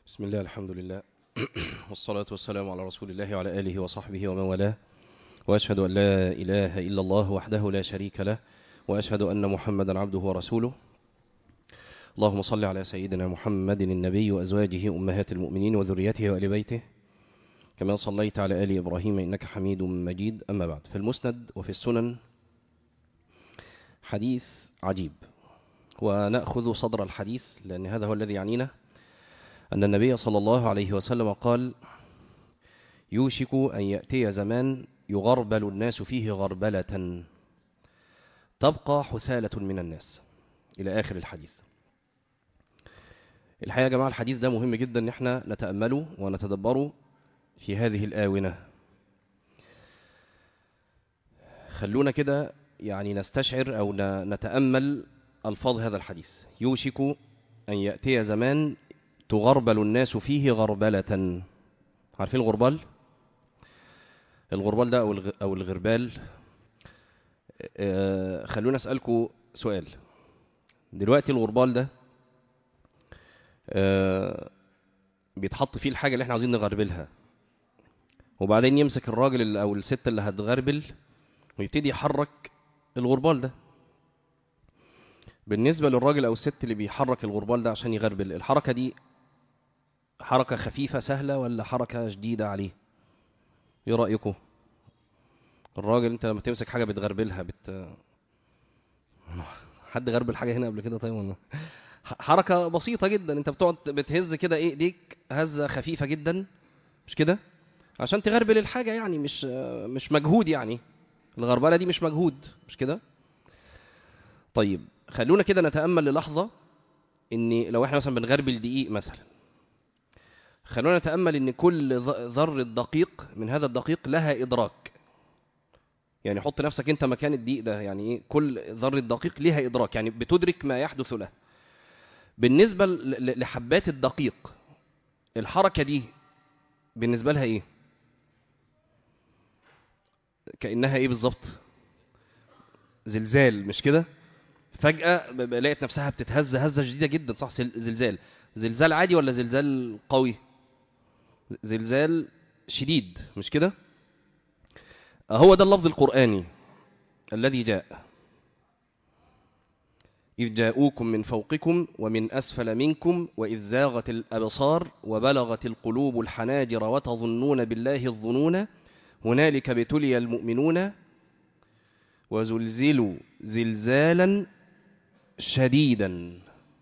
بسم الله الحمد لله والصلاة والسلام على رسول الله وعلى آله وصحبه ومن والاه وأشهد أن لا إله إلا الله وحده لا شريك له وأشهد أن محمدا عبده ورسوله اللهم صل على سيدنا محمد النبي وأزواجه أمهات المؤمنين وذريته وآل بيته كما صليت على آل إبراهيم إنك حميد مجيد أما بعد في المسند وفي السنن حديث عجيب ونأخذ صدر الحديث لأن هذا هو الذي يعنينا أن النبي صلى الله عليه وسلم قال يوشك أن يأتي زمان يغربل الناس فيه غربلة تبقى حثالة من الناس إلى آخر الحديث الحقيقة يا جماعة الحديث ده مهم جدا أن احنا نتأمله ونتدبره في هذه الآونة خلونا كده يعني نستشعر أو نتأمل ألفاظ هذا الحديث يوشك أن يأتي زمان تغربل الناس فيه غربلة عارفين الغربال الغربال ده أو الغربال خلونا أسألكم سؤال دلوقتي الغربال ده بيتحط فيه الحاجة اللي احنا عاوزين نغربلها وبعدين يمسك الراجل أو الست اللي هتغربل ويبتدي يحرك الغربال ده بالنسبة للراجل أو الست اللي بيحرك الغربال ده عشان يغربل الحركة دي حركة خفيفة سهلة ولا حركة شديدة عليه ايه رأيكم الراجل انت لما تمسك حاجة بتغربلها بت حد غربل حاجة هنا قبل كده طيب ولا حركة بسيطة جدا انت بتقعد بتهز كده ايه ايديك هزة خفيفة جدا مش كده عشان تغربل الحاجة يعني مش مش مجهود يعني الغربلة دي مش مجهود مش كده طيب خلونا كده نتأمل للحظة ان لو احنا مثلا بنغربل دقيق مثلا خلونا نتأمل ان كل ذرة دقيق من هذا الدقيق لها إدراك يعني حط نفسك انت مكان الدقيق ده يعني ايه كل ذرة دقيق لها إدراك يعني بتدرك ما يحدث له بالنسبة لحبات الدقيق الحركة دي بالنسبة لها ايه كأنها ايه بالظبط زلزال مش كده فجأة لقيت نفسها بتتهز هزة شديدة جدا صح زلزال زلزال عادي ولا زلزال قوي زلزال شديد مش كده هو ده اللفظ القرآني الذي جاء إذ جاءوكم من فوقكم ومن أسفل منكم وإذ زاغت الأبصار وبلغت القلوب الحناجر وتظنون بالله الظنون هنالك ابتلي المؤمنون وزلزلوا زلزالا شديدا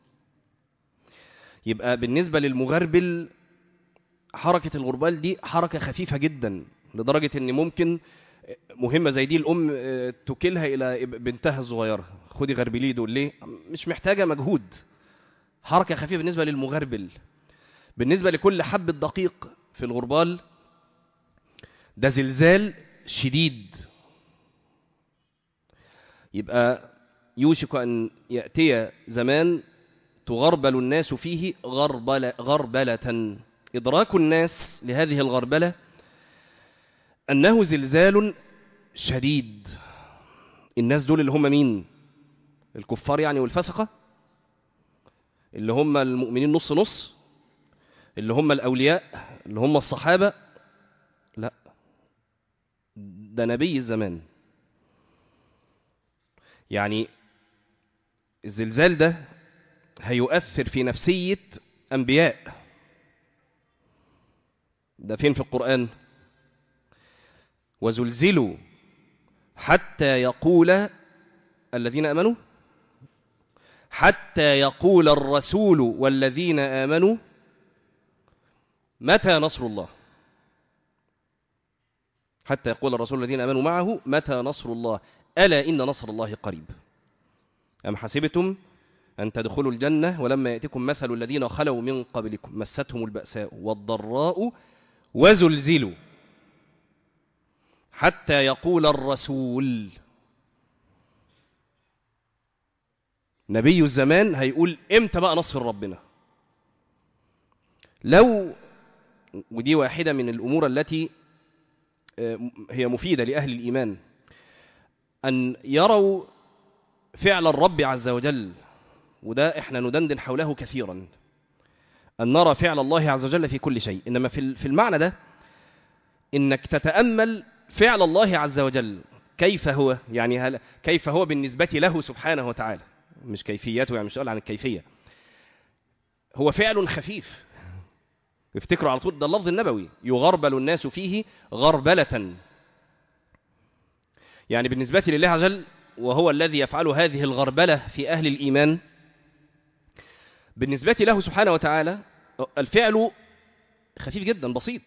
يبقى بالنسبة للمغربل حركة الغربال دي حركة خفيفة جدا لدرجة ان ممكن مهمة زي دي الأم تكلها إلى بنتها الصغيرة خدي غربليه دول ليه مش محتاجة مجهود حركة خفيفة بالنسبة للمغربل بالنسبة لكل حبة دقيق في الغربال ده زلزال شديد يبقى يوشك أن يأتي زمان تغربل الناس فيه غربلة, غربلة إدراك الناس لهذه الغربلة أنه زلزال شديد الناس دول اللي هم مين الكفار يعني والفسقة اللي هم المؤمنين نص نص اللي هم الأولياء اللي هم الصحابة لا ده نبي الزمان يعني الزلزال ده هيؤثر في نفسية أنبياء ده فين في القرآن وزلزلوا حتى يقول الذين آمنوا حتى يقول الرسول والذين آمنوا متى نصر الله حتى يقول الرسول الذين آمنوا معه متى نصر الله ألا إن نصر الله قريب أم حسبتم أن تدخلوا الجنة ولما يأتكم مثل الذين خلوا من قبلكم مستهم البأساء والضراء وزلزلوا حتى يقول الرسول نبي الزمان هيقول امتى بقى نصر ربنا لو ودي واحدة من الأمور التي هي مفيدة لأهل الإيمان أن يروا فعل الرب عز وجل وده احنا ندندن حوله كثيرا أن نرى فعل الله عز وجل في كل شيء إنما في في المعنى ده إنك تتأمل فعل الله عز وجل كيف هو يعني هل كيف هو بالنسبة له سبحانه وتعالى مش كيفيته يعني مش سؤال عن الكيفية هو فعل خفيف افتكروا على طول ده اللفظ النبوي يغربل الناس فيه غربلة يعني بالنسبة لله عز وجل وهو الذي يفعل هذه الغربلة في أهل الإيمان بالنسبة له سبحانه وتعالى الفعل خفيف جدا بسيط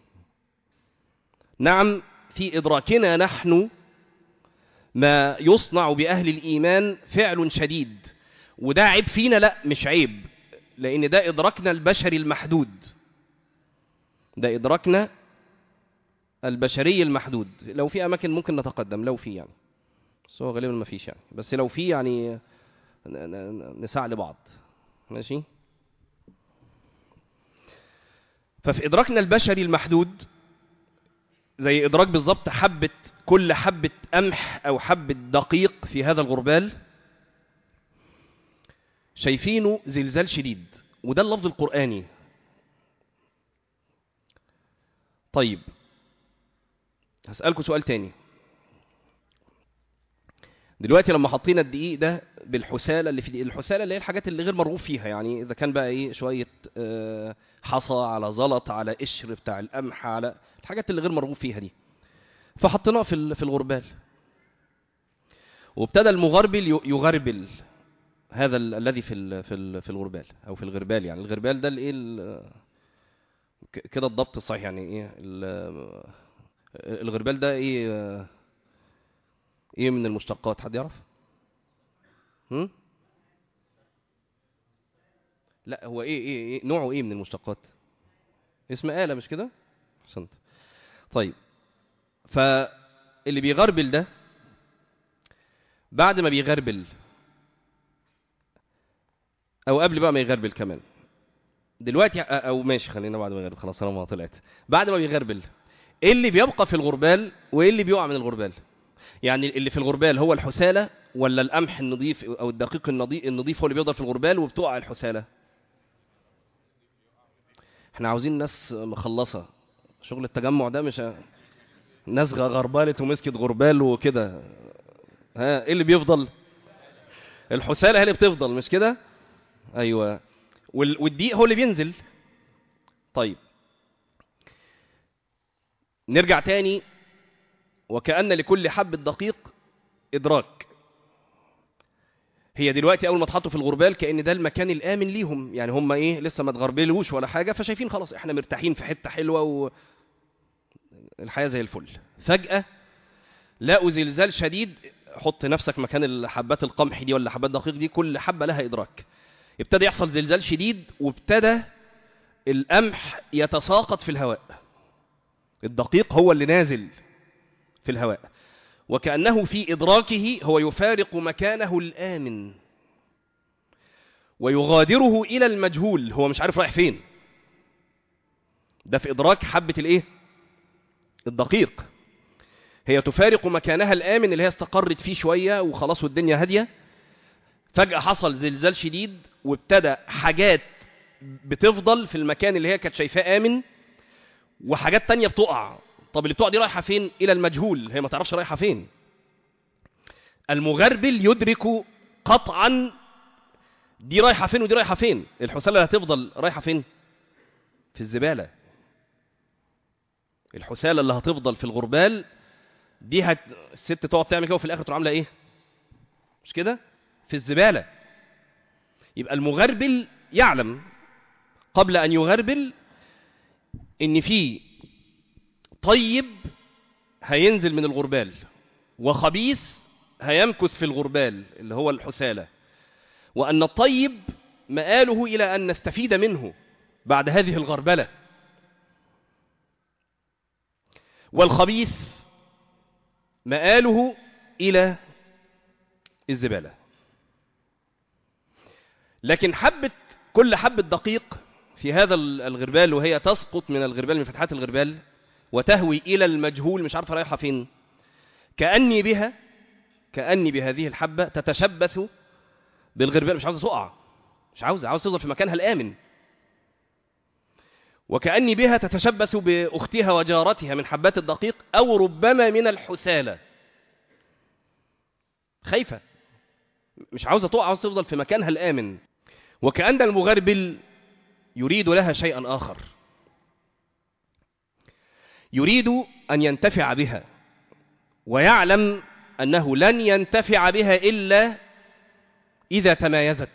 نعم في إدراكنا نحن ما يصنع بأهل الإيمان فعل شديد وده عيب فينا لا مش عيب لأن ده إدراكنا البشري المحدود ده إدراكنا البشري المحدود لو في أماكن ممكن نتقدم لو في يعني بس هو غالبا ما فيش يعني بس لو في يعني نساع لبعض ماشي ففي إدراكنا البشري المحدود زي إدراك بالظبط حبة كل حبة قمح أو حبة دقيق في هذا الغربال شايفينه زلزال شديد وده اللفظ القرآني طيب هسألكم سؤال تاني دلوقتي لما حطينا الدقيق ده بالحسالة اللي في دقيق الحسالة اللي هي الحاجات اللي غير مرغوب فيها يعني إذا كان بقى إيه شوية حصى على زلط على قشر بتاع القمح على الحاجات اللي غير مرغوب فيها دي فحطيناه في في الغربال وابتدى المغربل يغربل هذا ال الذي في في في الغربال او في الغربال يعني الغربال ده الايه كده الضبط الصحيح يعني ايه الغربال ده ايه ايه من المشتقات حد يعرف هم؟ لا هو ايه ايه, إيه نوعه ايه من المشتقات اسم آلة مش كده احسنت طيب فاللي بيغربل ده بعد ما بيغربل او قبل بقى ما يغربل كمان دلوقتي او ماشي خلينا بعد ما يغربل خلاص انا ما طلعت بعد ما بيغربل ايه اللي بيبقى في الغربال وايه اللي بيقع من الغربال يعني اللي في الغربال هو الحسالة ولا القمح النظيف او الدقيق النظيف هو اللي بيفضل في الغربال وبتقع الحسالة احنا عاوزين ناس مخلصة شغل التجمع ده مش ناس غربالت ومسكت غربال وكده ها ايه اللي بيفضل الحسالة هي اللي بتفضل مش كده ايوه والدقيق هو اللي بينزل طيب نرجع تاني وكأن لكل حبة دقيق إدراك هي دلوقتي أول ما اتحطوا في الغربال كأن ده المكان الآمن ليهم يعني هم إيه لسه ما اتغربلوش ولا حاجة فشايفين خلاص إحنا مرتاحين في حتة حلوة و الحياة زي الفل فجأة لقوا زلزال شديد حط نفسك مكان حبات القمح دي ولا حبات دقيق دي كل حبة لها إدراك ابتدى يحصل زلزال شديد وابتدى القمح يتساقط في الهواء الدقيق هو اللي نازل في الهواء وكأنه في إدراكه هو يفارق مكانه الآمن ويغادره إلى المجهول هو مش عارف رايح فين ده في إدراك حبة الإيه؟ الدقيق هي تفارق مكانها الآمن اللي هي استقرت فيه شوية وخلاص والدنيا هادية فجأة حصل زلزال شديد وابتدى حاجات بتفضل في المكان اللي هي كانت شايفاه آمن وحاجات تانية بتقع طب اللي بتقع دي رايحة فين إلى المجهول هي ما تعرفش رايحة فين المغربل يدرك قطعا دي رايحة فين ودي رايحة فين الحسالة هتفضل رايحة فين في الزبالة الحسالة اللي هتفضل في الغربال دي هت... الست تقعد تعمل كده وفي الآخر تروح عاملة إيه مش كده في الزبالة يبقى المغربل يعلم قبل أن يغربل إن في طيب هينزل من الغربال وخبيث هيمكث في الغربال اللي هو الحسالة وأن الطيب مآله إلى أن نستفيد منه بعد هذه الغربلة والخبيث مآله إلى الزبالة لكن حبة كل حبة دقيق في هذا الغربال وهي تسقط من الغربال من فتحات الغربال وتهوي إلى المجهول مش عارفة رايحة فين كأني بها كأني بهذه الحبة تتشبث بالغربال مش عاوزة تقع مش عاوزة عاوزة تفضل في مكانها الآمن وكأني بها تتشبث بأختها وجارتها من حبات الدقيق أو ربما من الحثالة خايفة مش عاوزة تقع عاوزة تفضل في مكانها الآمن وكأن المغربل يريد لها شيئا آخر يريد أن ينتفع بها ويعلم أنه لن ينتفع بها إلا إذا تمايزت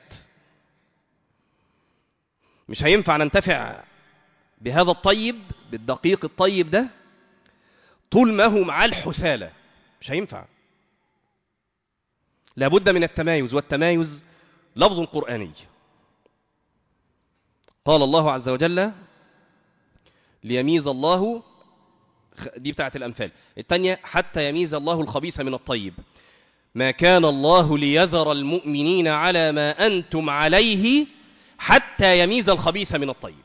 مش هينفع ننتفع بهذا الطيب بالدقيق الطيب ده طول ما هو مع الحسالة مش هينفع لابد من التمايز والتمايز لفظ قرآني قال الله عز وجل ليميز الله دي بتاعت الأمثال الثانية حتى يميز الله الخبيث من الطيب ما كان الله ليذر المؤمنين على ما أنتم عليه حتى يميز الخبيث من الطيب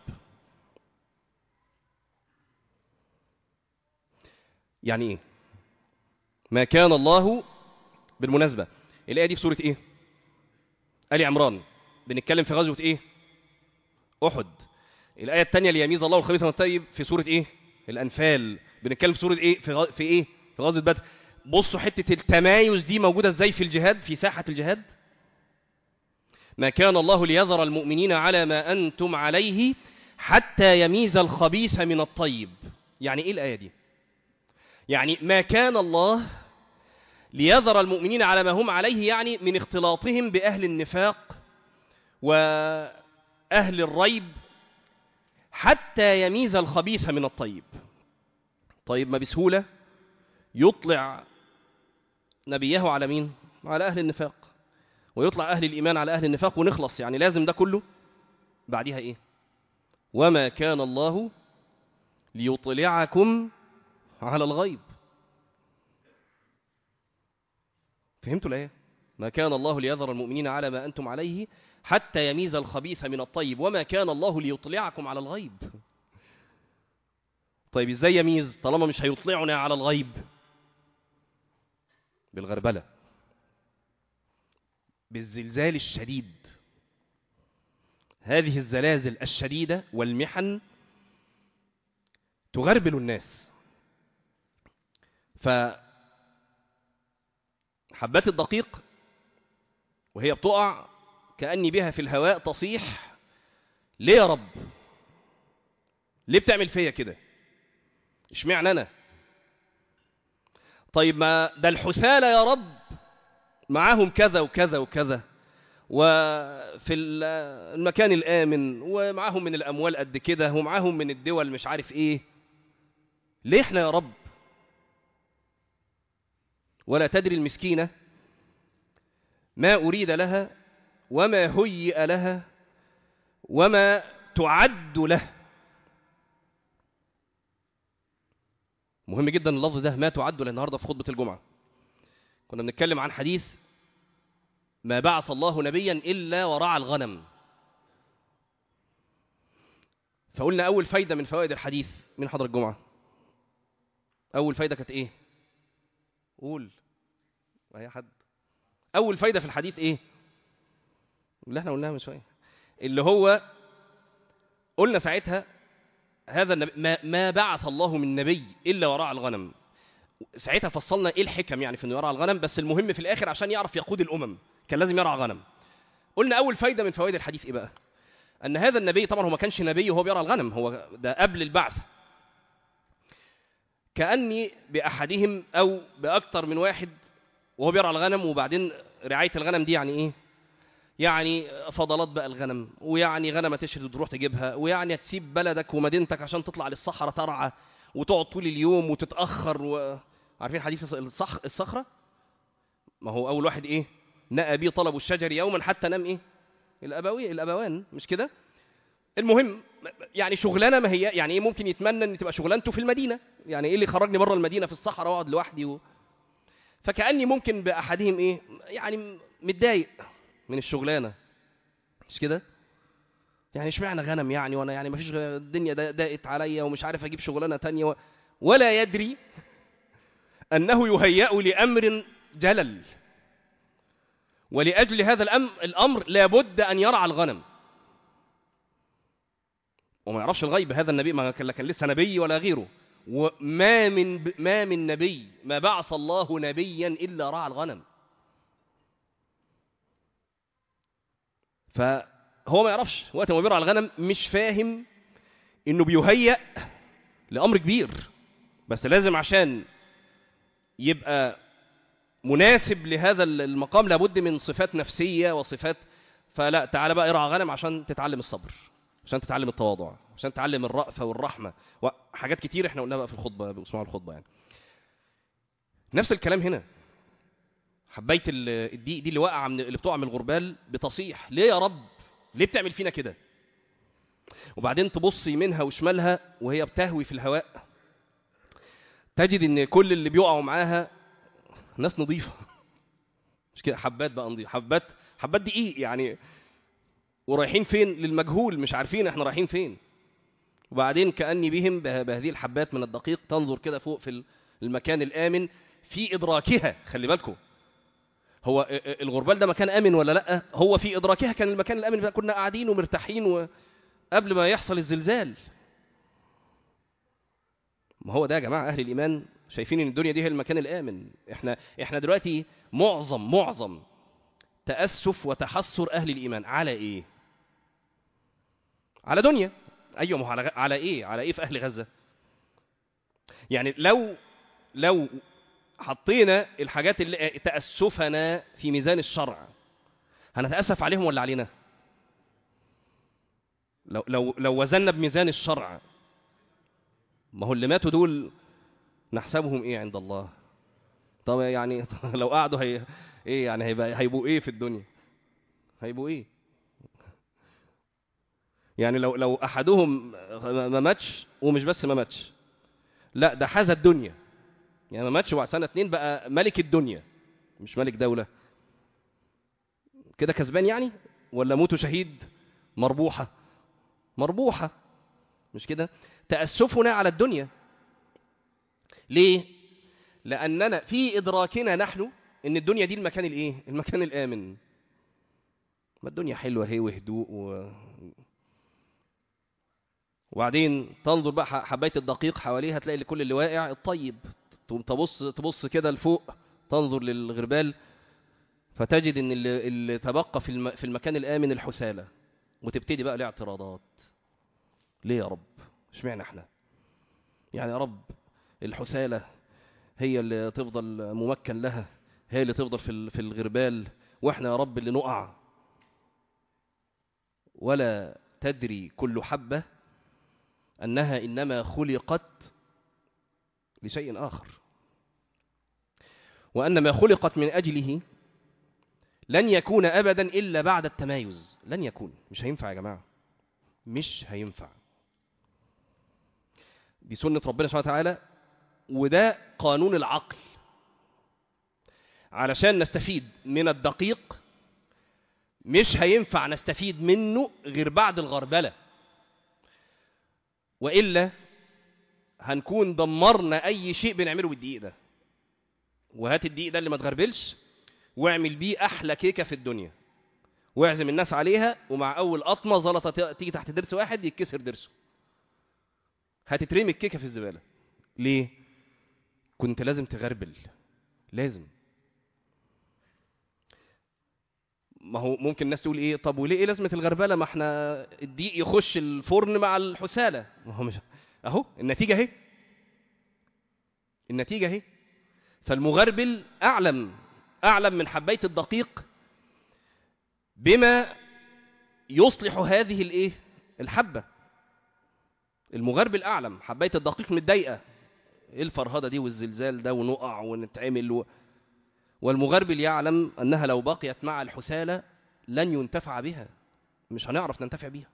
يعني ايه ما كان الله بالمناسبة الآية دي في سورة ايه آل عمران بنتكلم في غزوة ايه أحد الآية الثانية ليميز الله الخبيث من الطيب في سورة ايه الأنفال بنتكلم في سورة ايه في, غ... في ايه في غزوة بدر بصوا حتة التمايز دي موجودة ازاي في الجهاد في ساحة الجهاد ما كان الله ليذر المؤمنين على ما أنتم عليه حتى يميز الخبيث من الطيب يعني ايه الآية دي يعني ما كان الله ليذر المؤمنين على ما هم عليه يعني من اختلاطهم بأهل النفاق وأهل الريب حتى يميز الخبيث من الطيب طيب ما بسهولة يطلع نبيه على مين؟ على أهل النفاق ويطلع أهل الإيمان على أهل النفاق ونخلص يعني لازم ده كله بعدها إيه؟ وما كان الله ليطلعكم على الغيب فهمتوا الآية؟ ما كان الله ليذر المؤمنين على ما أنتم عليه حتى يميز الخبيث من الطيب وما كان الله ليطلعكم على الغيب طيب ازاي يميز طالما مش هيطلعنا على الغيب بالغربلة بالزلزال الشديد هذه الزلازل الشديدة والمحن تغربل الناس ف حبات الدقيق وهي بتقع كأني بها في الهواء تصيح ليه يا رب ليه بتعمل فيا كده اشمعنى انا طيب ما ده الحثالة يا رب معاهم كذا وكذا وكذا وفي المكان الآمن ومعاهم من الأموال قد كده ومعاهم من الدول مش عارف إيه ليه إحنا يا رب ولا تدري المسكينة ما أريد لها وما هيئ لها وما تعد له مهم جدا اللفظ ده ما تعد له النهارده في خطبة الجمعة كنا بنتكلم عن حديث ما بعث الله نبيا إلا ورعى الغنم فقلنا أول فايدة من فوائد الحديث من حضر الجمعة أول فايدة كانت إيه قول أي حد أول فايدة في الحديث إيه اللي احنا قلناها من شوية اللي هو قلنا ساعتها هذا النبي ما, ما بعث الله من نبي إلا وراء الغنم ساعتها فصلنا ايه الحكم يعني في انه يرعى الغنم بس المهم في الاخر عشان يعرف يقود الامم كان لازم يرعى غنم قلنا اول فايده من فوائد الحديث ايه بقى ان هذا النبي طبعا هو ما كانش نبي وهو بيرعى الغنم هو ده قبل البعث كاني باحدهم او باكثر من واحد وهو بيرعى الغنم وبعدين رعايه الغنم دي يعني ايه يعني فضلات بقى الغنم ويعني غنمه تشرد تروح تجيبها ويعني تسيب بلدك ومدينتك عشان تطلع للصحراء ترعى وتقعد طول اليوم وتتاخر و... عارفين حديث الصخ... الصخره ما هو اول واحد ايه نأى بي طلب الشجر يوما حتى نام ايه الابوي الابوان مش كده المهم يعني شغلانه ما هي يعني ايه ممكن يتمنى ان تبقى شغلانته في المدينه يعني ايه اللي خرجني بره المدينه في الصحراء واقعد لوحدي و... فكاني ممكن باحدهم ايه يعني متضايق من الشغلانه مش كده يعني اشمعنى غنم يعني وانا يعني ما فيش الدنيا ضاقت عليا ومش عارف اجيب شغلانه تانية و... ولا يدري انه يهيأ لامر جلل ولأجل هذا الأمر, الأمر لابد أن يرعى الغنم وما يعرفش الغيب هذا النبي ما كان كان لسه نبي ولا غيره وما من ما من نبي ما بعث الله نبيا الا رعى الغنم فهو ما يعرفش وقت ما بيرعى الغنم مش فاهم انه بيهيأ لامر كبير بس لازم عشان يبقى مناسب لهذا المقام لابد من صفات نفسيه وصفات فلا تعالى بقى ارعى غنم عشان تتعلم الصبر عشان تتعلم التواضع عشان تتعلم الرأفة والرحمة وحاجات كتير احنا قلناها بقى في الخطبة باسمعوا الخطبة يعني نفس الكلام هنا حبيت الدقيق دي اللي واقعه من اللي بتقع من الغربال بتصيح ليه يا رب ليه بتعمل فينا كده وبعدين تبص يمينها وشمالها وهي بتهوي في الهواء تجد ان كل اللي بيقعوا معاها ناس نظيفه مش كده حبات بقى نظيفه حبات حبات دقيق يعني ورايحين فين للمجهول مش عارفين احنا رايحين فين وبعدين كأني بهم بهذه الحبات من الدقيق تنظر كده فوق في المكان الآمن في إدراكها خلي بالكم هو الغربال ده مكان آمن ولا لأ هو في إدراكها كان المكان الآمن بقى كنا قاعدين ومرتاحين قبل ما يحصل الزلزال ما هو ده يا جماعة أهل الإيمان شايفين إن الدنيا دي هي المكان الآمن إحنا إحنا دلوقتي معظم معظم تأسف وتحسر أهل الإيمان على إيه؟ على دنيا أيوة ما على على إيه؟ على إيه في أهل غزة؟ يعني لو لو حطينا الحاجات اللي تأسفنا في ميزان الشرع هنتأسف عليهم ولا علينا؟ لو لو لو وزننا بميزان الشرع ما هو اللي ماتوا دول نحسبهم ايه عند الله طب يعني لو قعدوا هي ايه يعني هيبقى هيبقوا ايه في الدنيا هيبقوا ايه يعني لو لو احدهم ما ماتش ومش بس ما ماتش لا ده حاز الدنيا يعني ما ماتش وبعد سنه اتنين بقى ملك الدنيا مش ملك دوله كده كسبان يعني ولا موته شهيد مربوحه مربوحه مش كده تاسفنا على الدنيا ليه لاننا في ادراكنا نحن ان الدنيا دي المكان الايه المكان الامن ما الدنيا حلوه هي وهدوء و... وبعدين تنظر بقى حبايه الدقيق حواليها تلاقي كل اللي واقع الطيب تقوم تبص تبص كده لفوق تنظر للغربال فتجد ان اللي, اللي تبقى في الم... في المكان الامن الحساله وتبتدي بقى الاعتراضات ليه يا رب اشمعنى احنا يعني يا رب الحساله هي اللي تفضل ممكن لها هي اللي تفضل في في الغربال واحنا يا رب اللي نقع ولا تدري كل حبة أنها إنما خلقت لشيء آخر وأن ما خلقت من أجله لن يكون أبدا إلا بعد التمايز لن يكون مش هينفع يا جماعة مش هينفع دي سنة ربنا سبحانه وتعالى وده قانون العقل علشان نستفيد من الدقيق مش هينفع نستفيد منه غير بعد الغربلة وإلا هنكون دمرنا أي شيء بنعمله بالدقيق ده وهات الدقيق ده اللي ما تغربلش واعمل بيه أحلى كيكة في الدنيا واعزم الناس عليها ومع أول قطمة زلطة تيجي تحت درس واحد يتكسر درسه هتترمي الكيكة في الزبالة ليه؟ كنت لازم تغربل لازم ما هو ممكن الناس تقول ايه طب وليه ايه لازمه الغربله ما احنا الدقيق يخش الفرن مع الحساله ما هو مش اهو النتيجه اهي النتيجه اهي فالمغربل اعلم اعلم من حبايه الدقيق بما يصلح هذه الايه الحبه المغربل اعلم حبايه الدقيق متضايقه ايه الفرهده دي والزلزال ده ونقع ونتعمل و... والمغربل يعلم أنها لو بقيت مع الحسالة لن ينتفع بها مش هنعرف ننتفع بيها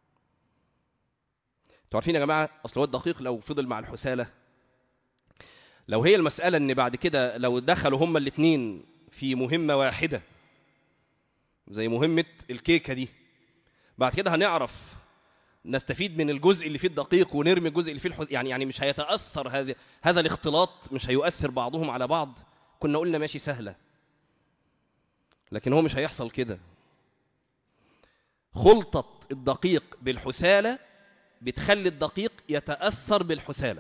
انتوا عارفين يا جماعة أصل هو الدقيق لو فضل مع الحسالة لو هي المسألة أن بعد كده لو دخلوا هما الاثنين في مهمة واحدة زي مهمة الكيكة دي بعد كده هنعرف نستفيد من الجزء اللي فيه الدقيق ونرمي الجزء اللي فيه الحز... يعني يعني مش هيتأثر هذا هذا الاختلاط مش هيؤثر بعضهم على بعض كنا قلنا ماشي سهلة لكن هو مش هيحصل كده خلطة الدقيق بالحسالة بتخلي الدقيق يتأثر بالحثالة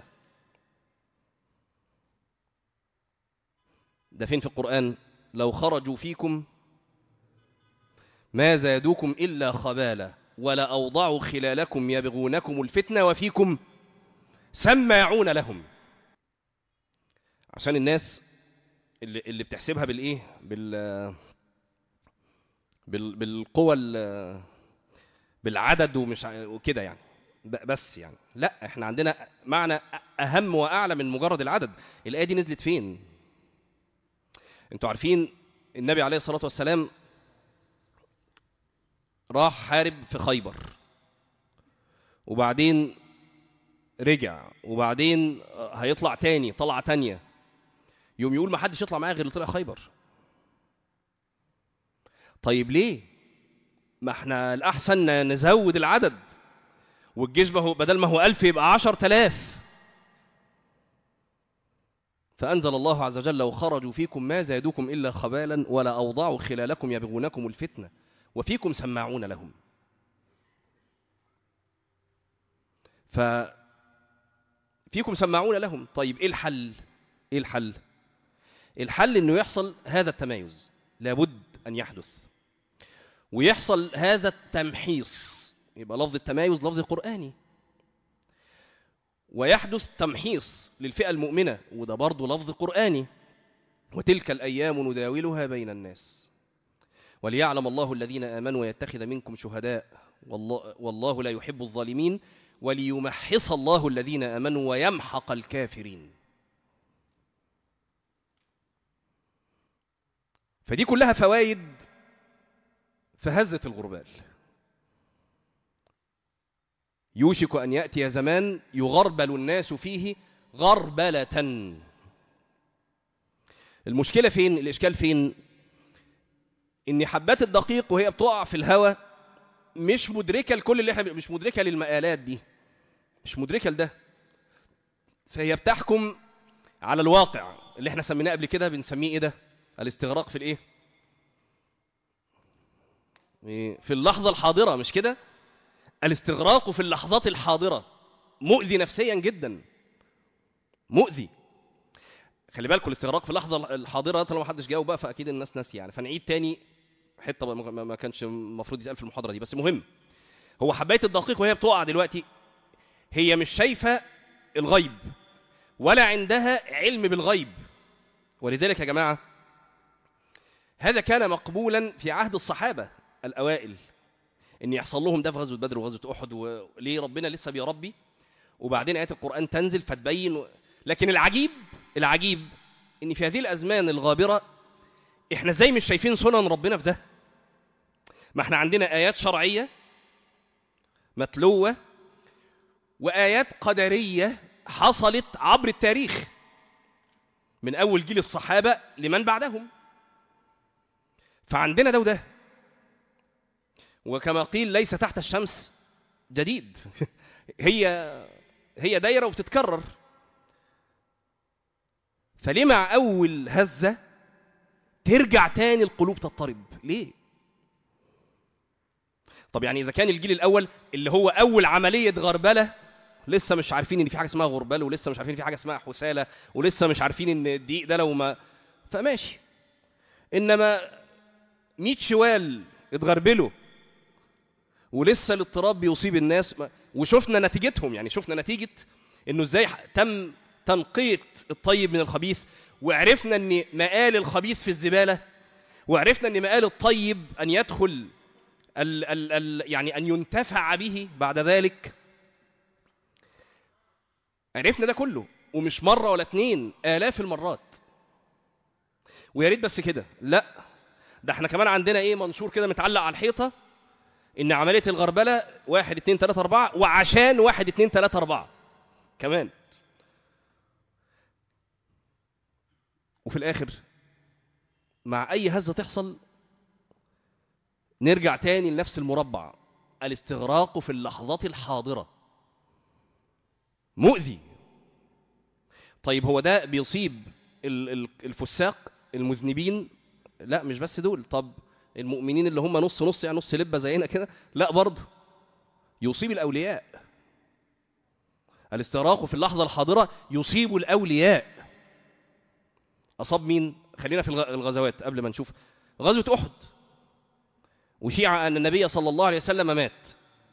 ده فين في القرآن لو خرجوا فيكم ما زادوكم إلا خبالا ولا أوضعوا خلالكم يبغونكم الفتنة وفيكم سماعون لهم عشان الناس اللي, اللي بتحسبها بالإيه بال بال بالقوة ال- بالعدد ومش ع- وكده يعني ب- بس يعني لا احنا عندنا معنى أهم وأعلى من مجرد العدد الآية دي نزلت فين انتوا عارفين النبي عليه الصلاة والسلام راح حارب في خيبر وبعدين رجع وبعدين هيطلع تاني طلعة تانية يوم يقول ما حدش يطلع معايا غير اللي طلع خيبر طيب ليه ما احنا الأحسن نزود العدد والجيش ما هو بدل ما هو ألف يبقى عشر تلاف فأنزل الله عز وجل لو خرجوا فيكم ما زادوكم إلا خبالا ولا أوضعوا خلالكم يبغونكم الفتنة وفيكم سماعون لهم ف فيكم سماعون لهم طيب ايه الحل ايه الحل الحل انه يحصل هذا التمايز لابد ان يحدث ويحصل هذا التمحيص يبقى لفظ التمايز لفظ قرآني ويحدث تمحيص للفئة المؤمنة وده برضه لفظ قرآني وتلك الأيام نداولها بين الناس وليعلم الله الذين آمنوا ويتخذ منكم شهداء والله, والله لا يحب الظالمين وليمحص الله الذين آمنوا ويمحق الكافرين فدي كلها فوائد فهزة الغربال يوشك أن يأتي زمان يغربل الناس فيه غربلة المشكلة فين الإشكال فين إن حبات الدقيق وهي بتقع في الهواء مش مدركة لكل اللي احنا مش مدركة للمقالات دي مش مدركة لده فهي بتحكم على الواقع اللي احنا سميناه قبل كده بنسميه ايه ده الاستغراق في الايه إيه؟ في اللحظة الحاضرة مش كده الاستغراق في اللحظات الحاضرة مؤذي نفسيا جدا مؤذي خلي بالكم الاستغراق في اللحظة الحاضرة طالما ما حدش جاوب بقى فأكيد الناس ناسية يعني فنعيد تاني حتة ما ما كانش المفروض يتقال في المحاضرة دي بس مهم هو حباية الدقيق وهي بتقع دلوقتي هي مش شايفة الغيب ولا عندها علم بالغيب ولذلك يا جماعة هذا كان مقبولا في عهد الصحابة الأوائل ان يحصل لهم ده في غزوه بدر وغزوه احد وليه ربنا لسه بيربي وبعدين ايات القران تنزل فتبين و... لكن العجيب العجيب ان في هذه الازمان الغابره احنا ازاي مش شايفين سنن ربنا في ده ما احنا عندنا ايات شرعيه متلوه وايات قدريه حصلت عبر التاريخ من اول جيل الصحابه لمن بعدهم فعندنا ده وده وكما قيل ليس تحت الشمس جديد هي هي دايره وبتتكرر فليه مع اول هزه ترجع تاني القلوب تضطرب ليه طب يعني اذا كان الجيل الاول اللي هو اول عمليه غربله لسه مش عارفين ان في حاجه اسمها غربال ولسه مش عارفين ان في حاجه اسمها حساله ولسه مش عارفين ان الدقيق ده لو ما فماشي انما 100 شوال اتغربلوا ولسه الاضطراب بيصيب الناس وشفنا نتيجتهم يعني شفنا نتيجة انه ازاي تم تنقية الطيب من الخبيث وعرفنا ان مآل الخبيث في الزبالة وعرفنا ان مآل الطيب ان يدخل ال ال ال يعني ان ينتفع به بعد ذلك عرفنا ده كله ومش مرة ولا اتنين آلاف المرات ويا ريت بس كده لا ده احنا كمان عندنا ايه منشور كده متعلق على الحيطة ان عملية الغربلة واحد اتنين تلاتة اربعة وعشان واحد اتنين تلاتة اربعة كمان وفي الاخر مع اي هزة تحصل نرجع تاني لنفس المربع الاستغراق في اللحظات الحاضرة مؤذي طيب هو ده بيصيب الفساق المذنبين لا مش بس دول طب المؤمنين اللي هم نص نص يعني نص لبه زينا كده لا برضه يصيب الاولياء الاستغراق في اللحظة الحاضرة يصيب الأولياء أصاب مين؟ خلينا في الغ- الغزوات قبل ما نشوف غزوة أحد وشيع أن النبي صلى الله عليه وسلم مات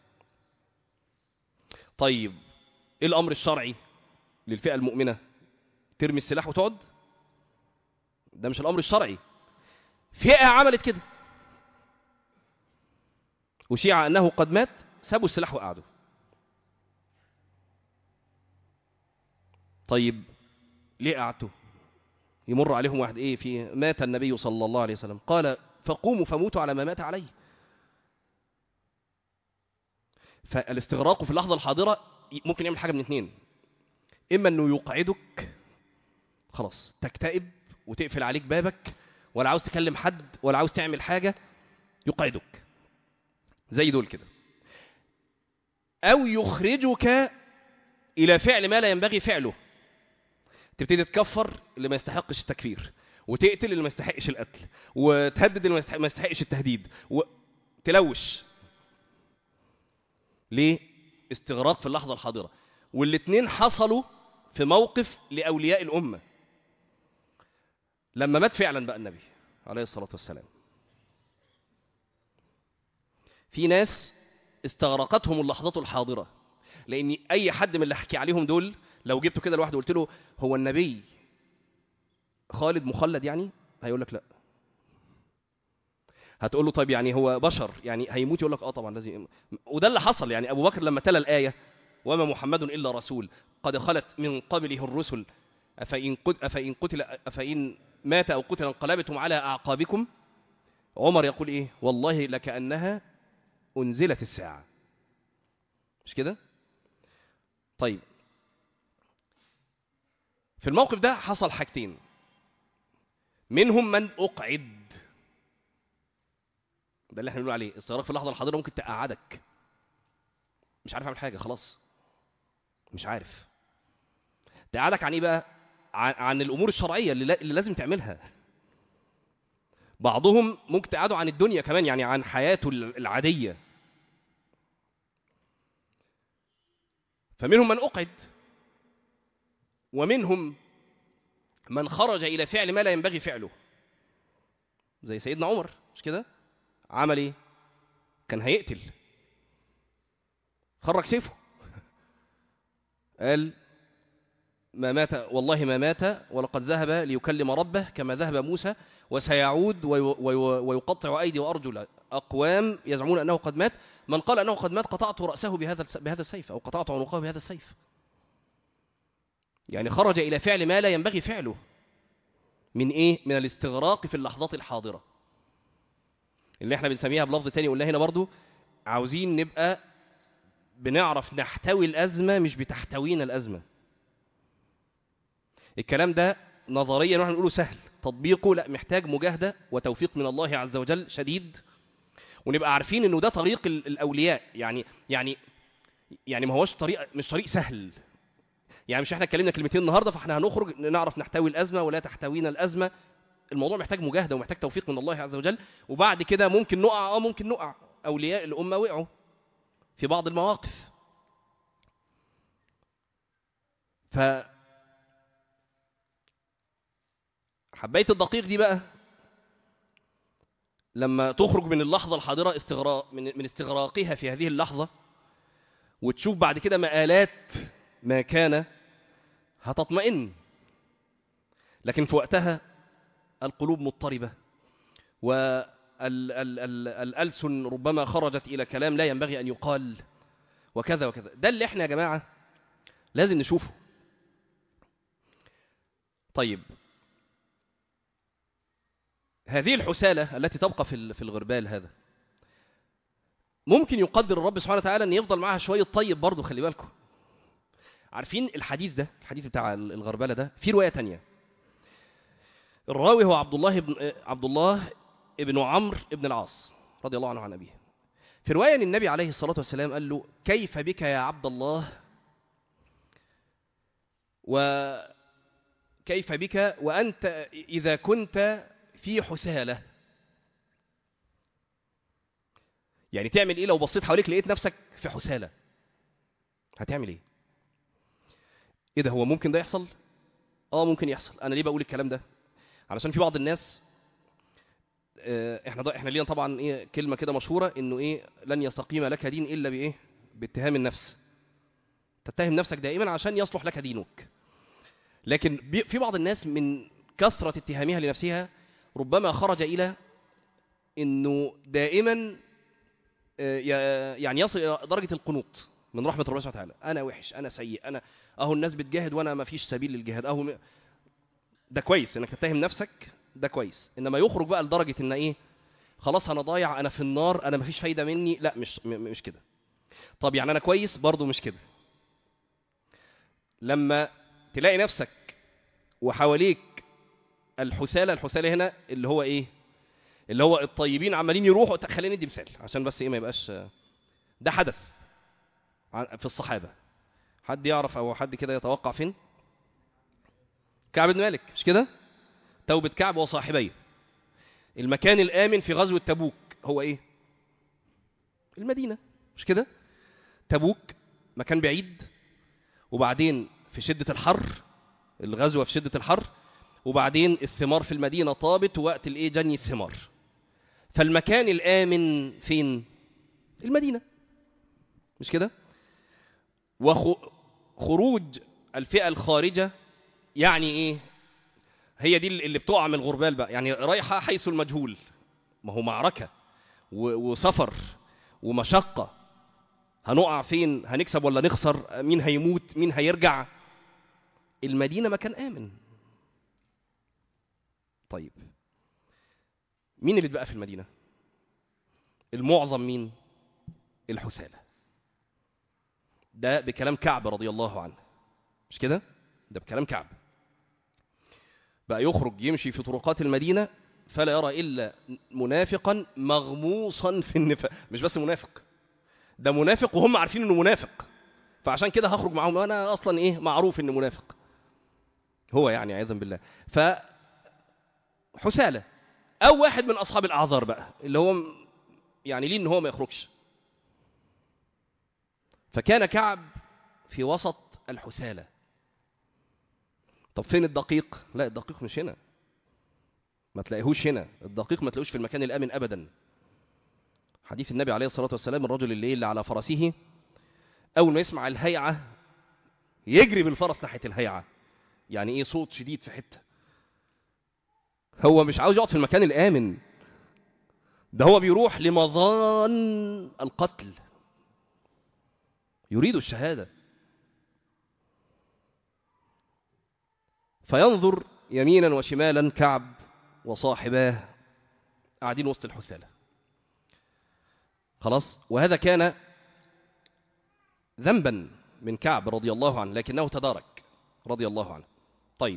طيب إيه الأمر الشرعي للفئة المؤمنة ترمي السلاح وتقعد ده مش الأمر الشرعي فئة عملت كده وشيع أنه قد مات سابوا السلاح وقعدوا طيب ليه قعدتوا يمر عليهم واحد ايه في مات النبي صلى الله عليه وسلم قال فقوموا فموتوا على ما مات عليه فالاستغراق في اللحظة الحاضرة ممكن يعمل حاجة من اتنين إما أنه يقعدك خلاص تكتئب وتقفل عليك بابك ولا عاوز تكلم حد ولا عاوز تعمل حاجة يقعدك زي دول كده أو يخرجك إلى فعل ما لا ينبغي فعله تبتدي تكفر اللي ما يستحقش التكفير وتقتل اللي ما يستحقش القتل وتهدد اللي ما يستحق- ما يستحقش التهديد وتلوش ليه استغراق في اللحظة الحاضرة والاتنين حصلوا في موقف لأولياء الأمة لما مات فعلا بقى النبي عليه الصلاة والسلام في ناس استغرقتهم اللحظة الحاضرة لأن أي حد من اللي حكي عليهم دول لو جبته كده لوحده قلت له هو النبي خالد مخلد يعني هيقول لك لا هتقول له طيب يعني هو بشر يعني هيموت يقول لك اه طبعا لازم وده اللي حصل يعني ابو بكر لما تلا الايه وما محمد الا رسول قد خلت من قبله الرسل افان قتل افان قتل افان مات او قتل انقلبتم على اعقابكم عمر يقول ايه والله لكانها انزلت الساعه مش كده طيب في الموقف ده حصل حاجتين منهم من اقعد ده اللي احنا بنقول عليه استغراق في اللحظه الحاضره ممكن تقعدك مش عارف اعمل حاجه خلاص مش عارف تقعدك عن ايه بقى عن, عن الامور الشرعيه اللي, لا- اللي لازم تعملها بعضهم ممكن تقعده عن الدنيا كمان يعني عن حياته ال- العاديه فمنهم من اقعد ومنهم من خرج الى فعل ما لا ينبغي فعله زي سيدنا عمر مش كده عمل ايه كان هيقتل خرج سيفه قال ما مات والله ما مات ولقد ذهب ليكلم ربه كما ذهب موسى وسيعود وي- وي- ويقطع ايدي وارجل اقوام يزعمون انه قد مات من قال انه قد مات قطعت راسه بهذا الس- بهذا السيف او قطعت عنقه بهذا السيف يعني خرج الى فعل ما لا ينبغي فعله من ايه من الاستغراق في اللحظات الحاضره اللي احنا بنسميها بلفظ تاني قلنا هنا برضو عاوزين نبقى بنعرف نحتوي الأزمة مش بتحتوينا الأزمة الكلام ده نظريا واحنا نقوله سهل تطبيقه لا محتاج مجاهدة وتوفيق من الله عز وجل شديد ونبقى عارفين انه ده طريق ال- الاولياء يعني يعني يعني ما هوش طريق مش طريق سهل يعني مش احنا اتكلمنا كلمتين النهارده فاحنا هنخرج نعرف نحتوي الازمه ولا تحتوينا الازمه الموضوع محتاج مجاهده ومحتاج توفيق من الله عز وجل وبعد كده ممكن نقع اه ممكن نقع اولياء الامه وقعوا في بعض المواقف ف حبيت الدقيق دي بقى لما تخرج من اللحظه الحاضره استغراق من من استغراقها في هذه اللحظه وتشوف بعد كده مآلات ما كان هتطمئن لكن في وقتها القلوب مضطربة والألسن ربما خرجت إلى كلام لا ينبغي أن يقال وكذا وكذا ده اللي احنا يا جماعة لازم نشوفه طيب هذه الحسالة التي تبقى في ال- في الغربال هذا ممكن يقدر الرب سبحانه وتعالى ان يفضل معاها شويه طيب برضه خلي بالكم عارفين الحديث ده الحديث بتاع ال- الغربله ده في روايه تانية الراوي هو عبد الله بن عبد الله ابن عمرو ابن العاص رضي الله عنه عن ابيه في روايه ان النبي عليه الصلاه والسلام قال له كيف بك يا عبد الله وكيف بك وانت اذا كنت في حساله يعني تعمل ايه لو بصيت حواليك لقيت نفسك في حساله هتعمل ايه ايه ده هو ممكن ده يحصل اه ممكن يحصل انا ليه بقول الكلام ده علشان في بعض الناس آه، احنا ض- احنا لينا طبعا ايه كلمه كده مشهوره انه ايه لن يستقيم لك دين الا بايه باتهام النفس تتهم نفسك دائما عشان يصلح لك دينك لكن بي- في بعض الناس من كثره اتهامها لنفسها ربما خرج الى انه دائما آه، ي- يعني يصل الى درجه القنوط من رحمه ربنا سبحانه وتعالى انا وحش انا سيء انا اهو الناس بتجاهد وانا ما فيش سبيل للجهاد اهو م- ده كويس انك تتهم نفسك ده كويس انما يخرج بقى لدرجه ان ايه خلاص انا ضايع انا في النار انا مفيش فايده مني لا مش م- مش كده طب يعني انا كويس برضه مش كده لما تلاقي نفسك وحواليك الحسالة الحسالة هنا اللي هو ايه اللي هو الطيبين عمالين يروحوا ت- خلينا ندي مثال عشان بس ايه ما يبقاش ده حدث ع- في الصحابة حد يعرف او حد كده يتوقع فين كعب بن مالك مش كده توبة كعب وصاحبيه المكان الآمن في غزوة تبوك هو ايه المدينة مش كده تبوك مكان بعيد وبعدين في شدة الحر الغزوة في شدة الحر وبعدين الثمار في المدينة طابت وقت الايه جني الثمار فالمكان الآمن فين المدينة مش كده وخروج الفئة الخارجة يعني ايه هي دي اللي بتقع من الغربال بقى يعني رايحة حيث المجهول ما هو معركة و- وسفر ومشقة هنقع فين هنكسب ولا نخسر مين هيموت مين هيرجع المدينة مكان آمن طيب مين اللي اتبقى في المدينة المعظم مين الحسالة ده بكلام كعب رضي الله عنه مش كده ده بكلام كعب بقى يخرج يمشي في طرقات المدينة فلا يرى إلا منافقا مغموصا في النفاق مش بس منافق ده منافق وهم عارفين انه منافق فعشان كده هخرج معاهم انا اصلا ايه معروف انه منافق هو يعني عياذا بالله ف حسالة او واحد من اصحاب الاعذار بقى اللي هو م- يعني ليه ان هو ما يخرجش فكان كعب في وسط الحسالة طب فين الدقيق لا الدقيق مش هنا ما تلاقيهوش هنا الدقيق ما تلاقوش في المكان الامن ابدا حديث النبي عليه الصلاة والسلام الرجل اللي اللي على فرسه أول ما يسمع الهيعة يجري بالفرس ناحية الهيعة يعني إيه صوت شديد في حتة هو مش عاوز يقعد في المكان الآمن ده هو بيروح لمظان القتل يريد الشهادة فينظر يمينا وشمالا كعب وصاحباه قاعدين وسط الحثالة خلاص وهذا كان ذنبا من كعب رضي الله عنه لكنه تدارك رضي الله عنه طيب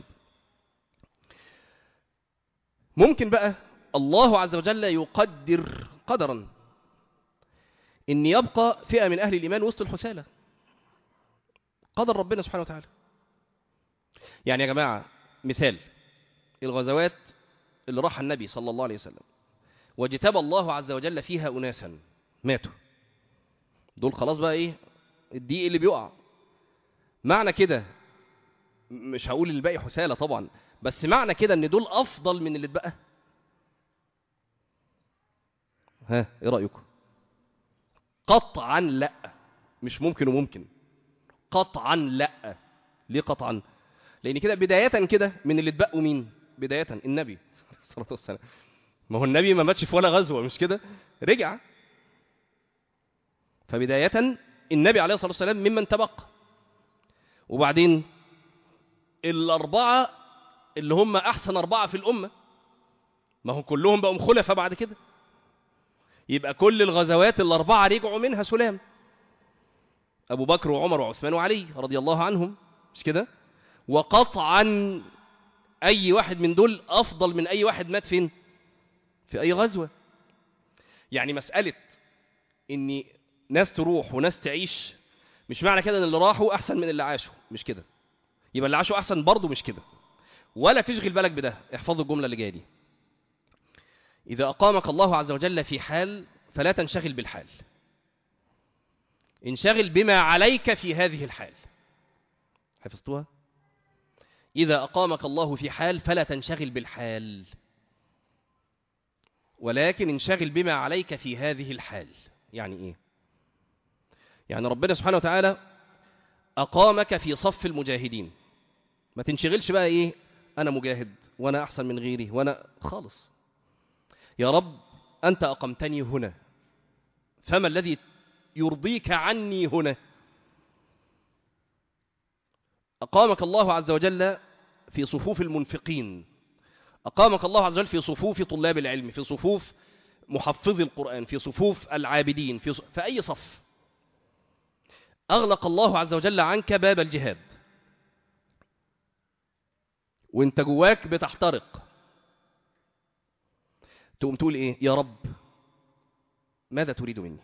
ممكن بقى الله عز وجل يقدر قدرا ان يبقى فئة من اهل الايمان وسط الحسالة قدر ربنا سبحانه وتعالى يعني يا جماعة مثال الغزوات اللي راح النبي صلى الله عليه وسلم واجتبى الله عز وجل فيها أناسا ماتوا دول خلاص بقى ايه الدقيق اللي بيقع معنى كده مش هقول الباقي حسالة طبعا بس معنى كده ان دول افضل من اللي اتبقى ها ايه رأيكم قطعا لا مش ممكن وممكن قطعا لا ليه قطعا لان كده بداية كده من اللي اتبقوا مين بداية النبي صلى الله عليه وسلم ما هو النبي ما ماتش في ولا غزوة مش كده رجع فبداية النبي عليه الصلاة والسلام ممن تبقى وبعدين الأربعة اللي هم أحسن أربعة في الأمة ما هو كلهم بقوا خلفاء بعد كده يبقى كل الغزوات الأربعة رجعوا منها سلام أبو بكر وعمر وعثمان وعلي رضي الله عنهم مش كده وقطعا أي واحد من دول أفضل من أي واحد مات فين في أي غزوة يعني مسألة إن ناس تروح وناس تعيش مش معنى كده ان اللي راحوا احسن من اللي عاشوا مش كده يبقى اللي عاشوا احسن برضه مش كده ولا تشغل بالك بده احفظوا الجمله اللي جايه دي اذا اقامك الله عز وجل في حال فلا تنشغل بالحال انشغل بما عليك في هذه الحال حفظتوها إذا أقامك الله في حال فلا تنشغل بالحال ولكن انشغل بما عليك في هذه الحال يعني إيه يعني ربنا سبحانه وتعالى أقامك في صف المجاهدين ما تنشغلش بقى إيه أنا مجاهد وأنا أحسن من غيري وأنا خالص يا رب أنت أقمتني هنا فما الذي يرضيك عني هنا أقامك الله عز وجل في صفوف المنفقين أقامك الله عز وجل في صفوف طلاب العلم في صفوف محفظي القرآن في صفوف العابدين في, ص... في أي صف أغلق الله عز وجل عنك باب الجهاد وانت جواك بتحترق تقوم تقول ايه يا رب ماذا تريد مني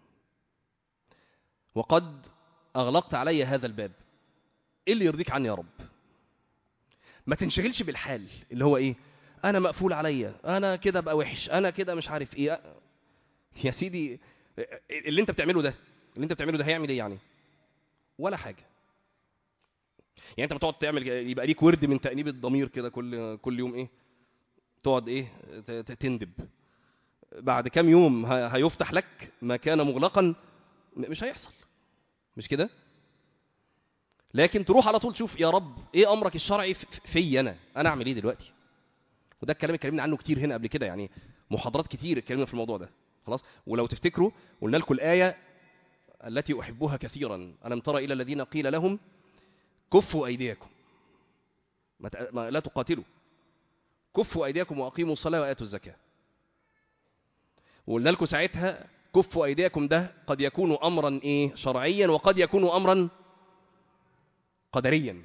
وقد أغلقت علي هذا الباب ايه اللي يرضيك عني يا رب ما تنشغلش بالحال اللي هو ايه انا مقفول عليا انا كده ابقى وحش انا كده مش عارف ايه يا سيدي اللي انت بتعمله ده اللي انت بتعمله ده هيعمل ايه يعني ولا حاجه يعني انت بتقعد تعمل يبقى ليك ورد من تأنيب الضمير كده كل كل يوم ايه تقعد ايه تندب بعد كام يوم هيفتح لك ما كان مغلقا مش هيحصل مش كده لكن تروح على طول تشوف يا رب ايه امرك الشرعي في انا انا اعمل ايه دلوقتي وده الكلام اتكلمنا عنه كتير هنا قبل كده يعني محاضرات كتير اتكلمنا في الموضوع ده خلاص ولو تفتكروا قلنا لكم الايه التي احبها كثيرا الم ترى الى الذين قيل لهم كفوا ايديكم ما لا تقاتلوا كفوا ايديكم واقيموا الصلاه واتوا الزكاه وقلنا لكم ساعتها كفوا ايديكم ده قد يكون امرا ايه شرعيا وقد يكون امرا قدريا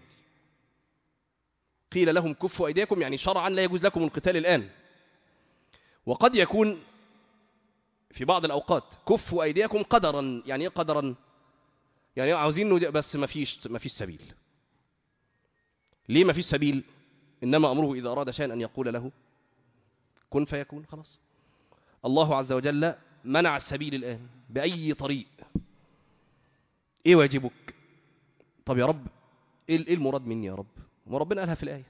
قيل لهم كفوا أيديكم يعني شرعا لا يجوز لكم القتال الآن وقد يكون في بعض الأوقات كفوا أيديكم قدرا يعني إيه قدرا يعني عاوزين بس ما فيش ما فيش سبيل ليه ما فيش سبيل إنما أمره إذا أراد شيئا أن يقول له كن فيكون خلاص الله عز وجل منع السبيل الآن بأي طريق إيه واجبك طب يا رب ايه المراد مني يا رب وربنا قالها في الآية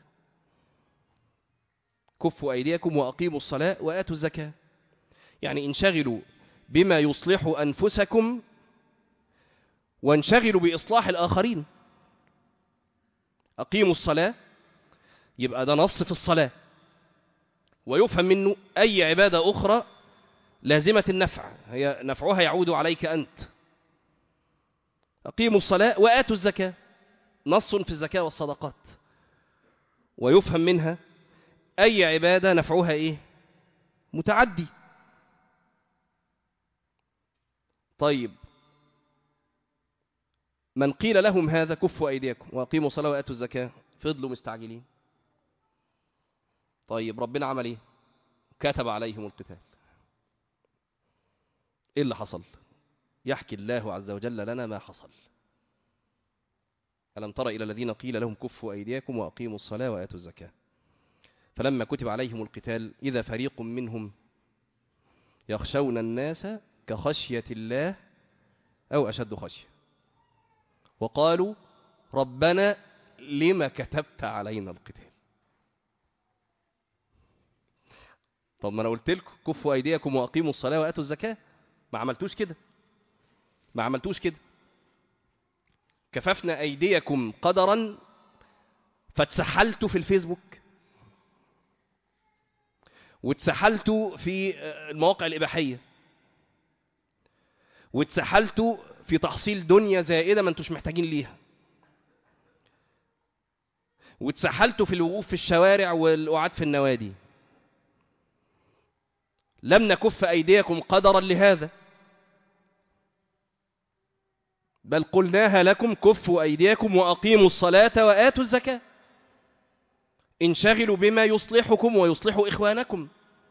كفوا أيديكم وأقيموا الصلاة وآتوا الزكاة يعني انشغلوا بما يصلح أنفسكم وانشغلوا بإصلاح الآخرين أقيموا الصلاة يبقى ده نص في الصلاة ويفهم منه أي عبادة أخرى لازمة النفع هي نفعها يعود عليك أنت أقيموا الصلاة وآتوا الزكاة نص في الزكاة والصدقات ويفهم منها أي عبادة نفعها إيه متعدي طيب من قيل لهم هذا كفوا أيديكم وأقيموا الصلاة وآتوا الزكاة فضلوا مستعجلين طيب ربنا عمل إيه كتب عليهم القتال إيه اللي حصل يحكي الله عز وجل لنا ما حصل ألم تر إلى الذين قيل لهم كفوا أيديكم وأقيموا الصلاة وآتوا الزكاة فلما كتب عليهم القتال إذا فريق منهم يخشون الناس كخشية الله أو أشد خشية وقالوا ربنا لما كتبت علينا القتال طب ما أنا قلت لكم كفوا أيديكم وأقيموا الصلاة وآتوا الزكاة ما عملتوش كده ما عملتوش كده كففنا أيديكم قدرا فاتسحلت في الفيسبوك واتسحلت في المواقع الإباحية واتسحلت في تحصيل دنيا زائدة ما انتوش محتاجين ليها واتسحلت في الوقوف في الشوارع والقعاد في النوادي لم نكف أيديكم قدرا لهذا بل قلناها لكم كفوا أيديكم وأقيموا الصلاة وآتوا الزكاة انشغلوا بما يصلحكم ويصلح إخوانكم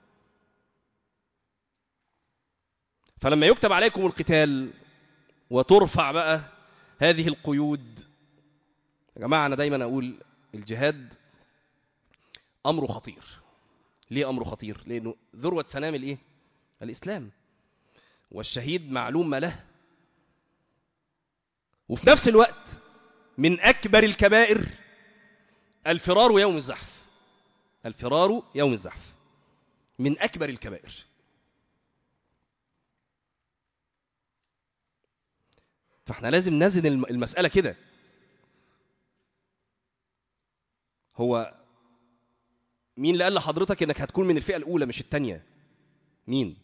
فلما يكتب عليكم القتال وترفع بقى هذه القيود يا جماعة أنا دايما أقول الجهاد أمره خطير ليه أمره خطير لأنه ذروة سنام الإيه؟ الإسلام والشهيد معلوم ما له وفي نفس الوقت من أكبر الكبائر الفرار يوم الزحف الفرار يوم الزحف من أكبر الكبائر فاحنا لازم نزن الم- المسألة كده هو مين اللي قال لحضرتك انك هتكون من الفئة الأولى مش التانية مين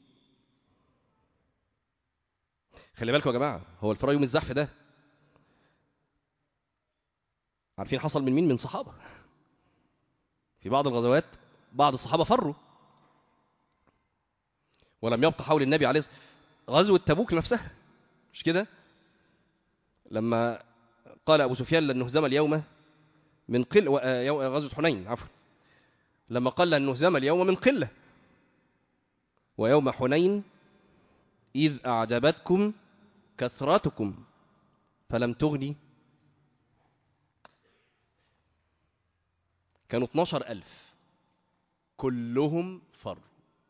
خلي بالكم يا جماعة هو الفرار يوم الزحف ده عارفين حصل من مين من صحابة في بعض الغزوات بعض الصحابة فروا ولم يبق حول النبي عليه الصلاة غزوة تبوك نفسها مش كده لما قال أبو سفيان لن نهزم اليوم من قل و- آه، يو- آه، غزوة حنين عفوا لما قال لن نهزم اليوم من قلة ويوم حنين إذ أعجبتكم كثرتكم فلم تغني كانوا 12 ألف كلهم فروا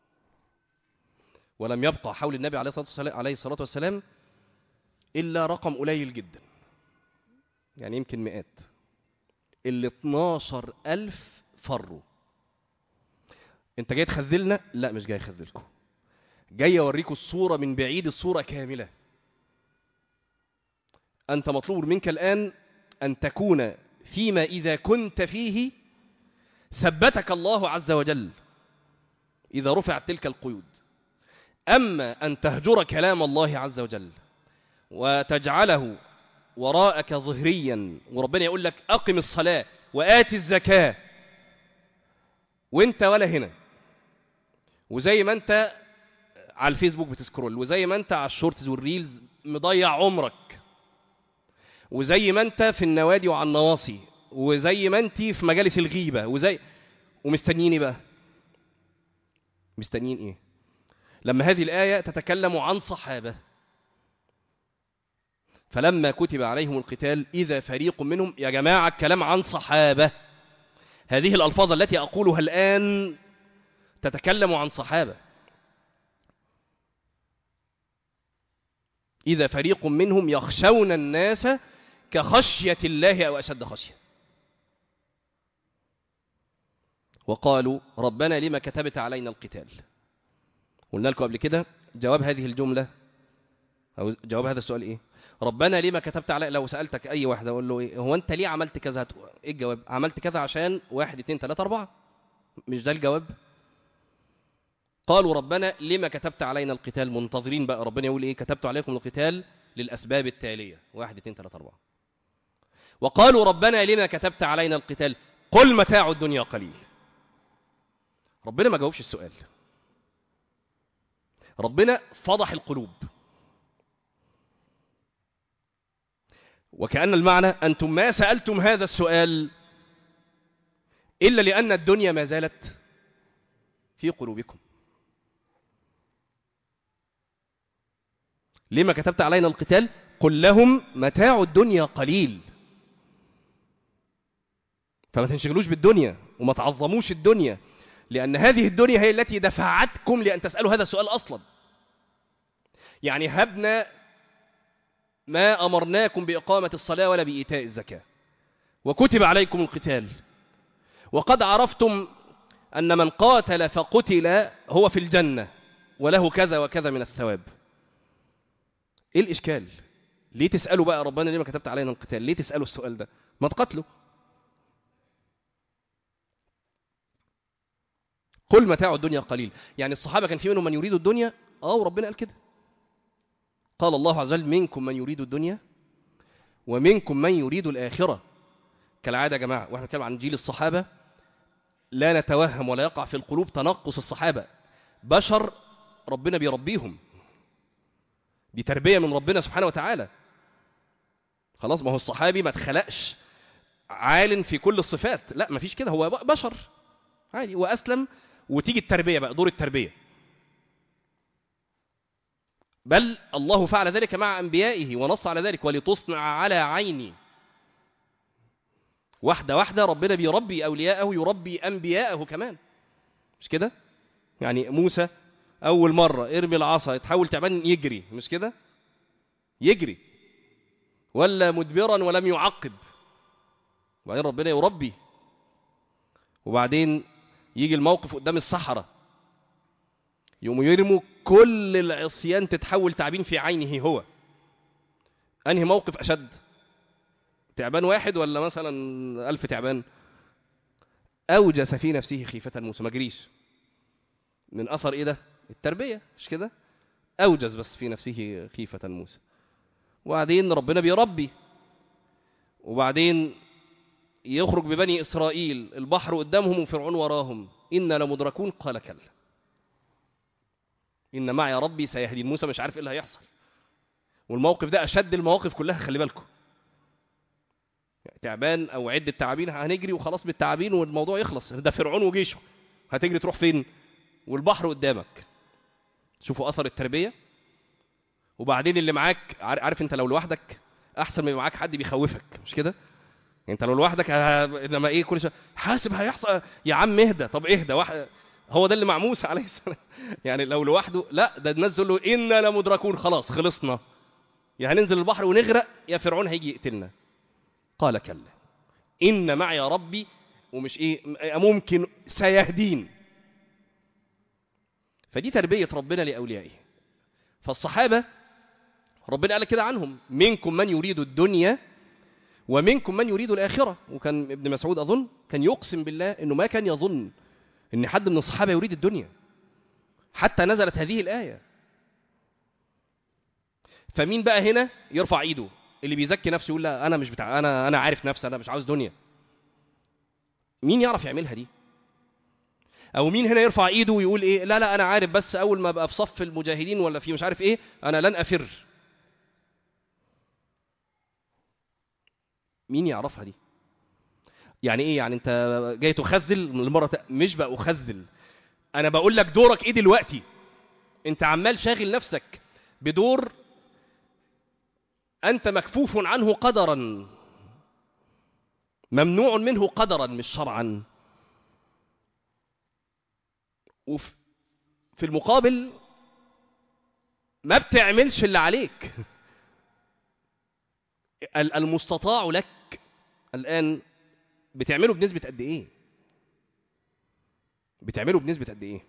ولم يبقى حول النبي عليه الصلاة والسلام, عليه الصلاة والسلام إلا رقم قليل جدا يعني يمكن مئات اللي 12 ألف فروا انت جاي تخذلنا لا مش جاي اخذلكم جاي اوريكم الصورة من بعيد الصورة كاملة انت مطلوب منك الآن أن تكون فيما إذا كنت فيه ثبتك الله عز وجل إذا رفعت تلك القيود أما أن تهجر كلام الله عز وجل وتجعله وراءك ظهريا وربنا يقول لك أقم الصلاة وآتي الزكاة وانت ولا هنا وزي ما انت على الفيسبوك بتسكرول وزي ما انت على الشورتز والريلز مضيع عمرك وزي ما انت في النوادي وعلى النواصي وزي ما انت في مجالس الغيبة وزي ومستنيين ايه بقى مستنيين ايه لما هذه الآية تتكلم عن صحابة فلما كتب عليهم القتال إذا فريق منهم يا جماعة الكلام عن صحابة هذه الألفاظ التي أقولها الآن تتكلم عن صحابة إذا فريق منهم يخشون الناس كخشية الله أو أشد خشية وقالوا ربنا لما كتبت علينا القتال قلنا لكم قبل كده جواب هذه الجملة أو جواب هذا السؤال إيه ربنا لما كتبت علي لو سألتك أي واحد أقول له إيه هو أنت ليه عملت كذا هتقول- إيه الجواب عملت كذا عشان واحد اتنين تلاتة أربعة مش ده الجواب قالوا ربنا لما كتبت علينا القتال منتظرين بقى ربنا يقول إيه كتبت عليكم القتال للأسباب التالية واحد اتنين تلاتة أربعة وقالوا ربنا لما كتبت علينا القتال قل متاع الدنيا قليل ربنا ما جاوبش السؤال ربنا فضح القلوب وكأن المعنى أنتم ما سألتم هذا السؤال إلا لأن الدنيا ما زالت في قلوبكم لما كتبت علينا القتال قل لهم متاع الدنيا قليل فما تنشغلوش بالدنيا وما تعظموش الدنيا لأن هذه الدنيا هي التي دفعتكم لأن تسألوا هذا السؤال أصلا يعني هبنا ما أمرناكم بإقامة الصلاة ولا بإيتاء الزكاة وكتب عليكم القتال وقد عرفتم أن من قاتل فقتل هو في الجنة وله كذا وكذا من الثواب إيه الإشكال؟ ليه تسألوا بقى ربنا ليه ما كتبت علينا القتال؟ ليه تسألوا السؤال ده؟ ما تقتلوا قل متاع الدنيا قليل يعني الصحابة كان في منهم من يريد الدنيا اه وربنا قال كده قال الله عز وجل منكم من يريد الدنيا ومنكم من يريد الآخرة كالعادة يا جماعة واحنا بنتكلم عن جيل الصحابة لا نتوهم ولا يقع في القلوب تنقص الصحابة بشر ربنا بيربيهم دي تربية من ربنا سبحانه وتعالى خلاص ما هو الصحابي ما اتخلقش عال في كل الصفات لا ما فيش كده هو بشر عادي وأسلم وتيجي التربية بقى دور التربية بل الله فعل ذلك مع أنبيائه ونص على ذلك ولتصنع على عيني واحدة واحدة ربنا بيربي أولياءه يربي أنبياءه كمان مش كده يعني موسى أول مرة ارمي العصا يتحول تعبان يجري مش كده يجري ولا مدبرا ولم يعقب وبعدين ربنا يربي وبعدين يجي الموقف قدام الصحراء يقوموا يرموا كل العصيان تتحول تعبين في عينه هو انهي موقف اشد تعبان واحد ولا مثلا ألف تعبان أوجس في نفسه خيفة موسى ما جريش من أثر إيه ده التربية مش كده أوجز بس في نفسه خيفة موسى وبعدين ربنا بيربي وبعدين يخرج ببني إسرائيل البحر قدامهم وفرعون وراهم إنا لمدركون قال كلا إن معي ربي سيهدين موسى مش عارف إيه اللي هيحصل والموقف ده أشد المواقف كلها خلي بالكم تعبان او عده تعابين هنجري وخلاص بالتعابين والموضوع يخلص ده فرعون وجيشه هتجري تروح فين والبحر قدامك شوفوا اثر التربيه وبعدين اللي معاك عارف انت لو لوحدك احسن ما يبقى معاك حد بيخوفك مش كده يعني انت لو لوحدك ه... انما ايه كل شويه حاسب هيحصل يا عم اهدى طب اهدى واحد هو ده اللي مع موسى عليه السلام يعني لو لوحده لا ده الناس تقول له انا لمدركون خلاص خلصنا يا هننزل البحر ونغرق يا فرعون هيجي يقتلنا قال كلا إن معي ربي ومش إيه ممكن سيهدين فدي تربية ربنا لأوليائه فالصحابة ربنا قال كده عنهم منكم من يريد الدنيا ومنكم من يريد الآخرة وكان ابن مسعود أظن كان يقسم بالله أنه ما كان يظن أن حد من الصحابة يريد الدنيا حتى نزلت هذه الآية فمين بقى هنا يرفع ايده اللي بيزكي نفسه يقول لا انا مش بتاع انا انا عارف نفسي انا مش عاوز دنيا مين يعرف يعملها دي او مين هنا يرفع ايده ويقول ايه لا لا انا عارف بس اول ما ابقى في صف المجاهدين ولا في مش عارف ايه انا لن افر مين يعرفها دي يعني ايه يعني انت جاي تخذل المره مش بقى اخذل انا بقول لك دورك ايه دلوقتي انت عمال شاغل نفسك بدور أنت مكفوف عنه قدرا ممنوع منه قدرا مش شرعا وفي في المقابل ما بتعملش اللي عليك المستطاع لك الآن بتعمله بنسبة قد إيه بتعمله بنسبة قد إيه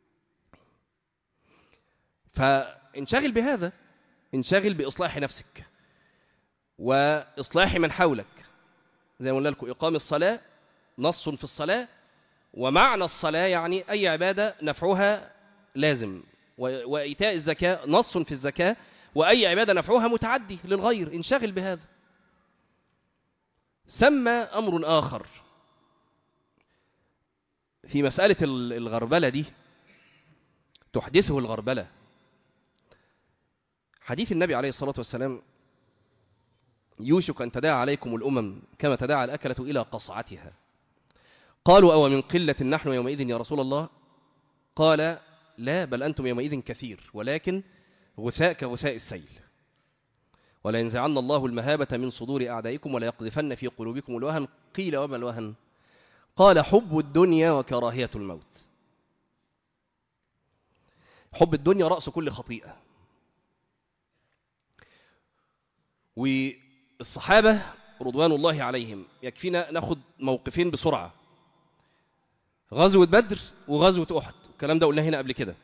فانشغل بهذا انشغل بإصلاح نفسك وإصلاح من حولك زي ما قلنا لكم إقام الصلاة نص في الصلاة ومعنى الصلاة يعني أي عبادة نفعها لازم وإيتاء الزكاة نص في الزكاة وأي عبادة نفعها متعدي للغير انشغل بهذا ثم أمر آخر في مسألة الغربلة دي تحدثه الغربلة حديث النبي عليه الصلاة والسلام يوشك أن تداعى عليكم الأمم كما تداعى الأكلة إلى قصعتها قالوا أو من قلة نحن يومئذ يا رسول الله قال لا بل أنتم يومئذ كثير ولكن غثاء كغثاء السيل ولا ينزعن الله المهابة من صدور أعدائكم ولا يقذفن في قلوبكم الوهن قيل وما الوهن قال حب الدنيا وكراهية الموت حب الدنيا رأس كل خطيئة والصحابة رضوان الله عليهم يكفينا ناخد موقفين بسرعة غزوة بدر وغزوة أحد الكلام ده قلناه هنا قبل كده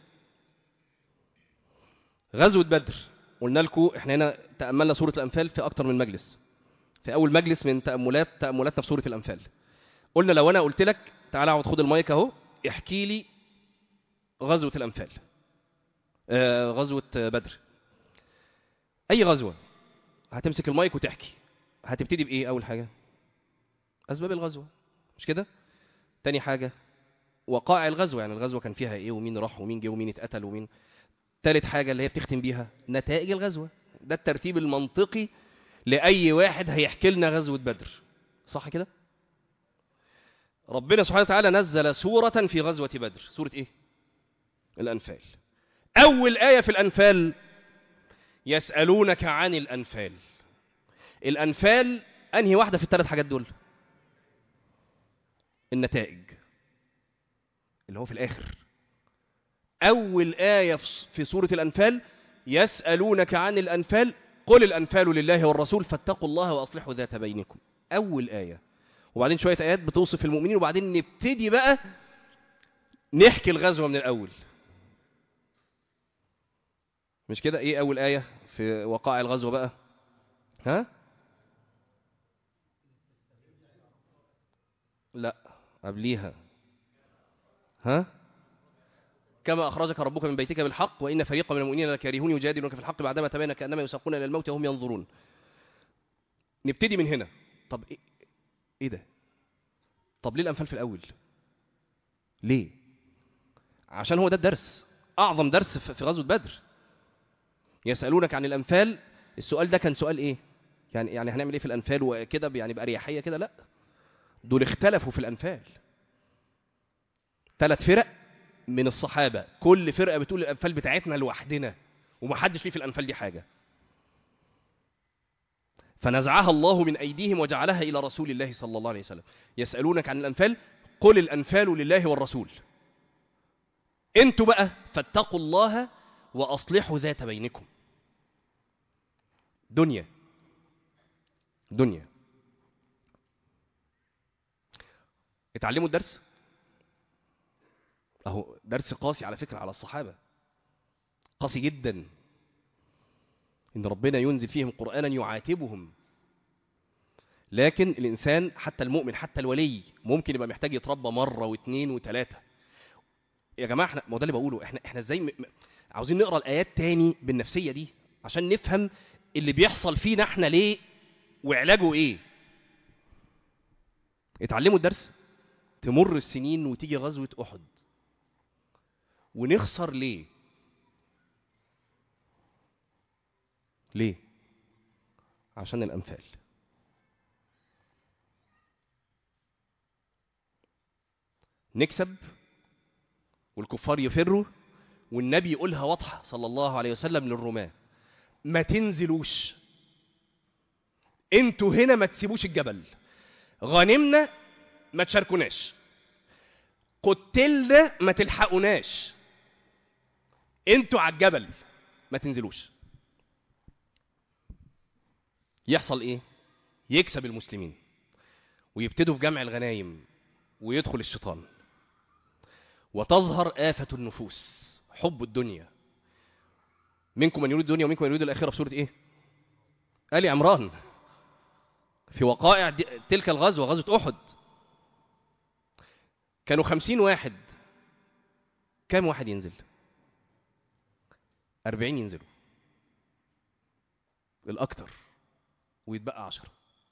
غزوة بدر قلنا لكم احنا هنا تأملنا سورة الأنفال في أكتر من مجلس في أول مجلس من تأملات تأملاتنا في سورة الأنفال قلنا لو أنا قلت لك تعالى اقعد خد المايك أهو احكي لي غزوة الأنفال آه غزوة بدر أي غزوة هتمسك المايك وتحكي هتبتدي بإيه أول حاجة أسباب الغزوة مش كده تاني حاجة وقائع الغزوة يعني الغزوة كان فيها إيه ومين راح ومين جه ومين اتقتل ومين تالت حاجة اللي هي بتختم بيها نتائج الغزوة ده الترتيب المنطقي لأي واحد هيحكي لنا غزوة بدر صح كده ربنا سبحانه وتعالى نزل سورة في غزوة بدر سورة إيه الأنفال أول آية في الأنفال يسألونك عن الأنفال الأنفال أنهي واحدة في الثلاث حاجات دول النتائج اللي هو في الآخر أول آية في سورة الأنفال يسألونك عن الأنفال قل الأنفال لله والرسول فاتقوا الله وأصلحوا ذات بينكم أول آية وبعدين شويه ايات بتوصف المؤمنين وبعدين نبتدي بقى نحكي الغزوه من الاول مش كده ايه اول ايه في وقائع الغزوه بقى ها لا قبليها ها كما أخرجك ربك من بيتك بالحق وإن فريقا من المؤمنين لكارهون يجادلونك في الحق بعدما تبين كأنما يساقون إلى الموت وهم ينظرون نبتدي من هنا طب إيه, إيه ده طب ليه الأنفال في الأول ليه عشان هو ده الدرس أعظم درس في غزوة بدر يسألونك عن الأنفال السؤال ده كان سؤال إيه يعني يعني هنعمل إيه في الأنفال وكده يعني بأريحية كده لا دول اختلفوا في الأنفال ثلاث فرق من الصحابة كل فرقة بتقول الأنفال بتاعتنا لوحدنا ومحدش ليه في الأنفال دي حاجة فنزعها الله من أيديهم وجعلها إلى رسول الله صلى الله عليه وسلم يسألونك عن الأنفال قل الأنفال لله والرسول انتوا بقى فاتقوا الله وأصلحوا ذات بينكم دنيا دنيا اتعلموا الدرس اهو درس قاسي على فكره على الصحابه قاسي جدا ان ربنا ينزل فيهم قرانا يعاتبهم لكن الانسان حتى المؤمن حتى الولي ممكن يبقى محتاج يتربى مره واثنين وثلاثه يا جماعه احنا ما ده اللي بقوله احنا احنا ازاي م... عاوزين نقرا الايات تاني بالنفسيه دي عشان نفهم اللي بيحصل فينا احنا ليه وعلاجه ايه اتعلموا الدرس تمر السنين وتيجي غزوه احد ونخسر ليه ليه عشان الامثال نكسب والكفار يفروا والنبي يقولها واضحه صلى الله عليه وسلم للرماه ما تنزلوش انتوا هنا ما تسيبوش الجبل غنمنا ما تشاركوناش قتلنا ما تلحقوناش انتوا على الجبل ما تنزلوش يحصل ايه يكسب المسلمين ويبتدوا في جمع الغنايم ويدخل الشيطان وتظهر آفة النفوس حب الدنيا منكم من يريد الدنيا ومنكم من يريد الآخرة في سورة إيه؟ آل عمران في وقائع تلك الغزوة غزوة أحد كانوا خمسين واحد كام واحد ينزل أربعين ينزلوا الأكثر ويتبقى عشرة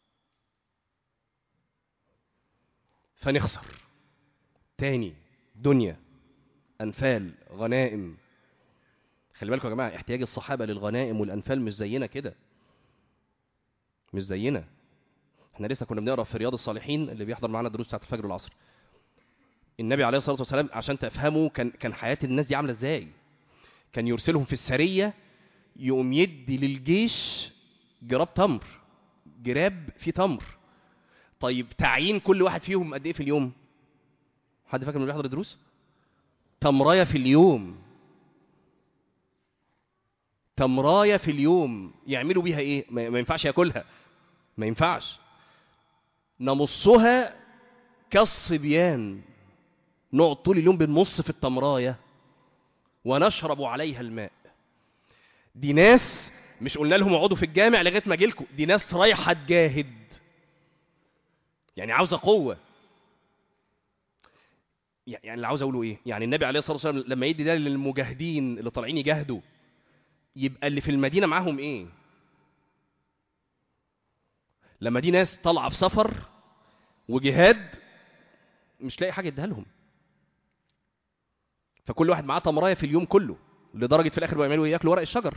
فنخسر تاني دنيا أنفال غنائم خلي بالكم يا جماعة احتياج الصحابة للغنائم والأنفال مش زينا كده مش زينا احنا لسه كنا بنقرا في رياض الصالحين اللي بيحضر معانا دروس بتاعت الفجر والعصر النبي عليه الصلاه والسلام عشان تفهموا كان كان حياه الناس دي عامله ازاي كان يرسلهم في السريه يقوم يدي للجيش جراب تمر جراب فيه تمر طيب تعيين كل واحد فيهم قد ايه في اليوم حد فاكر انه بيحضر الدروس تمرايه في اليوم تمرايه في اليوم يعملوا بيها ايه ما ما ينفعش ياكلها ما ينفعش نمصها كالصبيان نقعد طول اليوم بنمص في التمرايه ونشرب عليها الماء دي ناس مش قلنا لهم اقعدوا في الجامع لغايه ما اجيلكم دي ناس رايحه تجاهد يعني عاوزه قوه يعني اللي عاوز اقوله ايه يعني النبي عليه الصلاه والسلام لما يدي ده للمجاهدين اللي طالعين يجاهدوا يبقى اللي في المدينه معاهم ايه لما دي ناس طالعه في سفر وجهاد مش لاقي حاجه يديها لهم فكل واحد معاه تمرايه في اليوم كله لدرجه في الاخر بيعملوا ايه ياكلوا ورق الشجر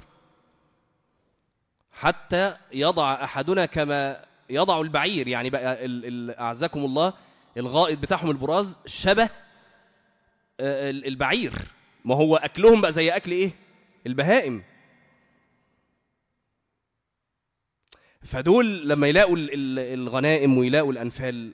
حتى يضع احدنا كما يضع البعير يعني بقى ال ال اعزكم الله الغائط بتاعهم البراز شبه البعير ما هو اكلهم بقى زي اكل ايه البهائم فدول لما يلاقوا الغنائم ويلاقوا الانفال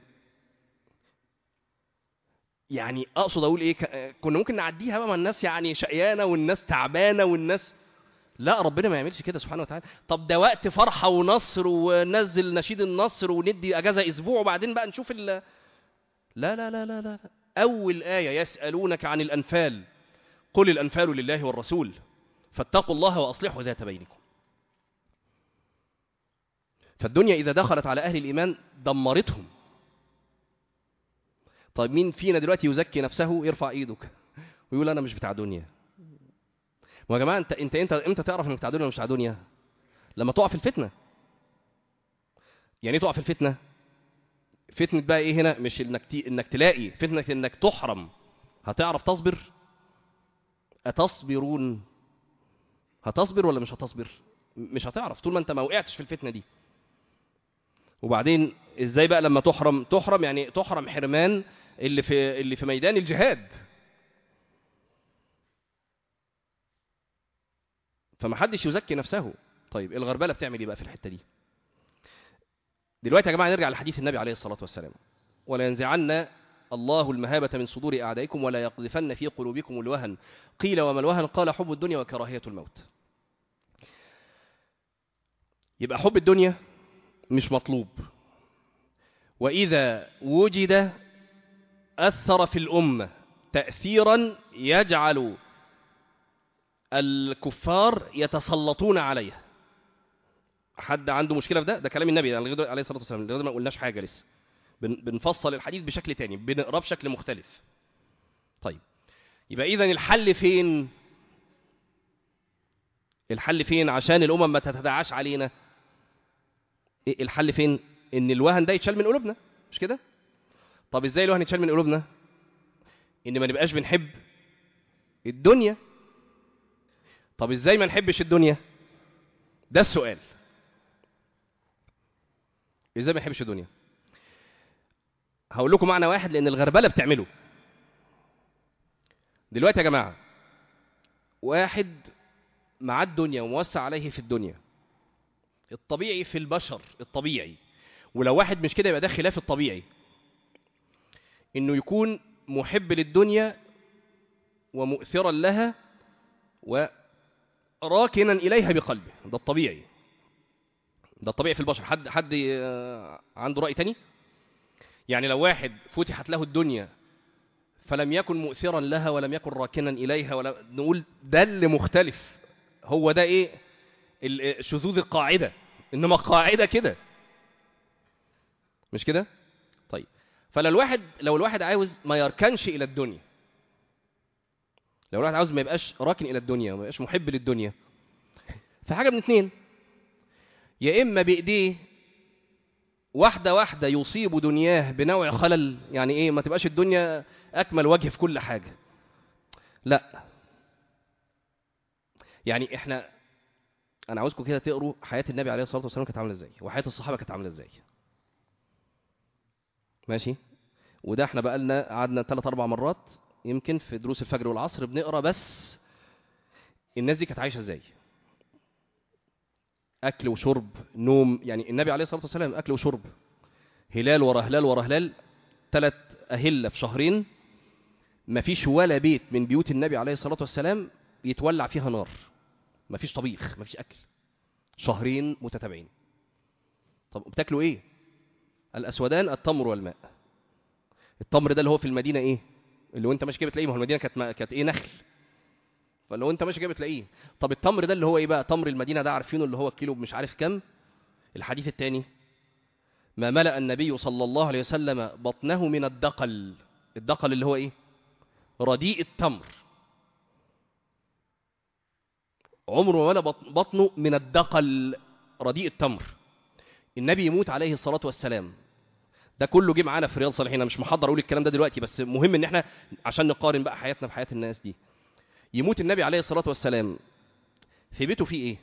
يعني اقصد اقول ايه كنا ممكن نعديها بقى مع الناس يعني شقيانه والناس تعبانه والناس لا ربنا ما يعملش كده سبحانه وتعالى طب ده وقت فرحه ونصر وننزل نشيد النصر وندي اجازه اسبوع وبعدين بقى نشوف ال لا لا لا لا لا اول ايه يسالونك عن الانفال قل الانفال لله والرسول فاتقوا الله واصلحوا ذات بينكم فالدنيا اذا دخلت على اهل الايمان دمرتهم طيب مين فينا دلوقتي يزكي نفسه يرفع ايدك ويقول انا مش بتاع دنيا ما يا جماعه انت انت انت امتى تعرف انك بتاع دنيا ولا مش بتاع دنيا لما تقع في الفتنه يعني ايه تقع في الفتنه فتنه بقى ايه هنا مش انك تي... انك تلاقي فتنه انك تحرم هتعرف تصبر اتصبرون هتصبر ولا مش هتصبر مش هتعرف طول ما انت ما وقعتش في الفتنه دي وبعدين ازاي بقى لما تحرم تحرم يعني تحرم حرمان اللي في اللي في ميدان الجهاد فما حدش يزكي نفسه طيب الغربله بتعمل ايه بقى في الحته دي دلوقتي يا جماعه نرجع لحديث النبي عليه الصلاه والسلام ولا ينزعن الله المهابة من صدور أعدائكم ولا يقذفن في قلوبكم الوهن قيل وما الوهن قال حب الدنيا وكراهية الموت يبقى حب الدنيا مش مطلوب وإذا وجد أثر في الأمة تأثيرا يجعل الكفار يتسلطون عليها حد عنده مشكلة في ده؟ ده كلام النبي عليه الصلاة والسلام لغاية ما قلناش حاجة لسه بنفصل الحديث بشكل تاني بنقراه بشكل مختلف طيب يبقى إذا الحل فين؟ الحل فين عشان الأمم ما تتداعاش علينا؟ إيه الحل فين؟ إن الوهن ده يتشال من قلوبنا مش كده؟ طب إزاي الوهن يتشال من قلوبنا؟ إن ما نبقاش بنحب الدنيا طب إزاي ما نحبش الدنيا؟ ده السؤال إزاي ما نحبش الدنيا؟ هقول لكم معنى واحد لأن الغربلة بتعمله دلوقتي يا جماعة واحد مع الدنيا وموسع عليه في الدنيا الطبيعي في البشر الطبيعي ولو واحد مش كده يبقى ده خلاف الطبيعي انه يكون محب للدنيا ومؤثرا لها وراكنا اليها بقلبه ده الطبيعي ده الطبيعي في البشر حد حد عنده راي تاني يعني لو واحد فتحت له الدنيا فلم يكن مؤثرا لها ولم يكن راكنا اليها ولا نقول ده اللي مختلف هو ده ايه شذوذ القاعده انما قاعده كده مش كده طيب فلو الواحد لو الواحد عاوز ما يركنش الى الدنيا لو الواحد عاوز ما يبقاش راكن الى الدنيا وما يبقاش محب للدنيا فحاجه من اتنين يا اما بايديه واحدة واحدة يصيب دنياه بنوع خلل يعني ايه ما تبقاش الدنيا اكمل وجه في كل حاجة لا يعني احنا انا عاوزكم كده تقروا حياة النبي عليه الصلاة والسلام كانت عاملة ازاي وحياة الصحابة كانت عاملة ازاي ماشي وده احنا بقى لنا قعدنا ثلاث اربع مرات يمكن في دروس الفجر والعصر بنقرا بس الناس دي كانت عايشه ازاي اكل وشرب نوم يعني النبي عليه الصلاه والسلام اكل وشرب هلال ورا هلال ورا هلال ثلاث اهله في شهرين ما فيش ولا بيت من بيوت النبي عليه الصلاه والسلام يتولع فيها نار ما فيش طبيخ ما فيش اكل شهرين متتابعين طب بتاكلوا ايه الاسودان التمر والماء التمر ده اللي هو في المدينه ايه اللي وانت ماشي كده بتلاقيه ما هو المدينه كانت كانت ايه نخل فلو انت ماشي كده بتلاقيه طب التمر ده اللي هو ايه بقى تمر المدينه ده عارفينه اللي هو الكيلو مش عارف كام الحديث الثاني ما ملأ النبي صلى الله عليه وسلم بطنه من الدقل الدقل اللي هو ايه رديء التمر عمره ما ملأ بطنه من الدقل رديء التمر النبي يموت عليه الصلاة والسلام ده كله جه معانا في رياض صالحين انا مش محضر اقول الكلام ده دلوقتي بس مهم ان احنا عشان نقارن بقى حياتنا بحياة الناس دي يموت النبي عليه الصلاة والسلام في بيته فيه ايه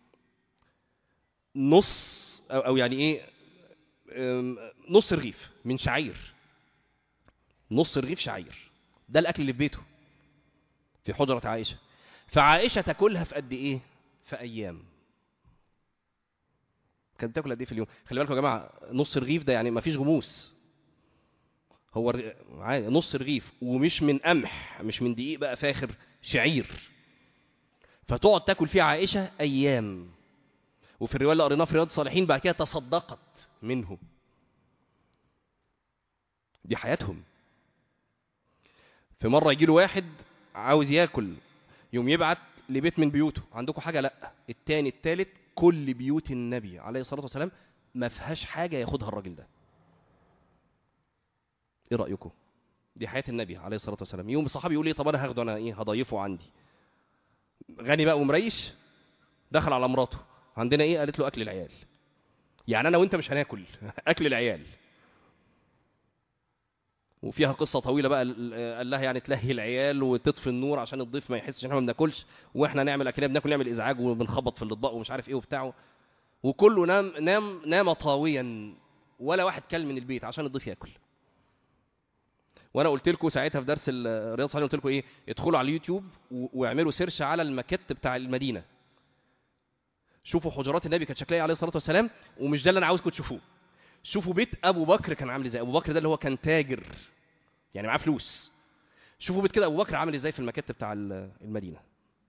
نص او, أو يعني ايه نص رغيف من شعير نص رغيف شعير ده الاكل اللي في بيته في حجرة عائشة فعائشة تاكلها في قد ايه في ايام كانت بتاكل قد ايه في اليوم خلي بالكم يا جماعه نص رغيف ده يعني ما فيش غموس هو عادي نص رغيف ومش من قمح مش من دقيق بقى فاخر شعير فتقعد تاكل فيه عائشه ايام وفي الروايه اللي قريناها في رياض الصالحين بعد كده تصدقت منه دي حياتهم في مره يجي له واحد عاوز ياكل يوم يبعت لبيت من بيوته عندكم حاجه لا التاني التالت كل بيوت النبي عليه الصلاه والسلام ما فيهاش حاجه ياخدها الراجل ده ايه رايكم دي حياه النبي عليه الصلاه والسلام يوم الصحابي يقول ايه طب انا هاخده انا ايه هضيفه عندي غني بقى ومريش دخل على مراته عندنا ايه قالت له اكل العيال يعني انا وانت مش هناكل اكل العيال وفيها قصه طويله بقى قال لها يعني تلهي العيال وتطفي النور عشان الضيف ما يحسش ان احنا ما بناكلش واحنا نعمل اكلنا بناكل نعمل ازعاج وبنخبط في الاطباق ومش عارف ايه وبتاعه وكله نام نام نام طاويا ولا واحد كل من البيت عشان الضيف ياكل وانا قلت لكم ساعتها في درس الرياض الصالحين قلت لكم ايه ادخلوا على اليوتيوب واعملوا سيرش على المكت بتاع المدينه شوفوا حجرات النبي كانت شكلها عليه الصلاه والسلام ومش ده اللي انا عاوزكم تشوفوه شوفوا بيت ابو بكر كان عامل ازاي ابو بكر ده اللي هو كان تاجر يعني معاه فلوس شوفوا بيت كده ابو بكر عامل ازاي في المكت بتاع المدينه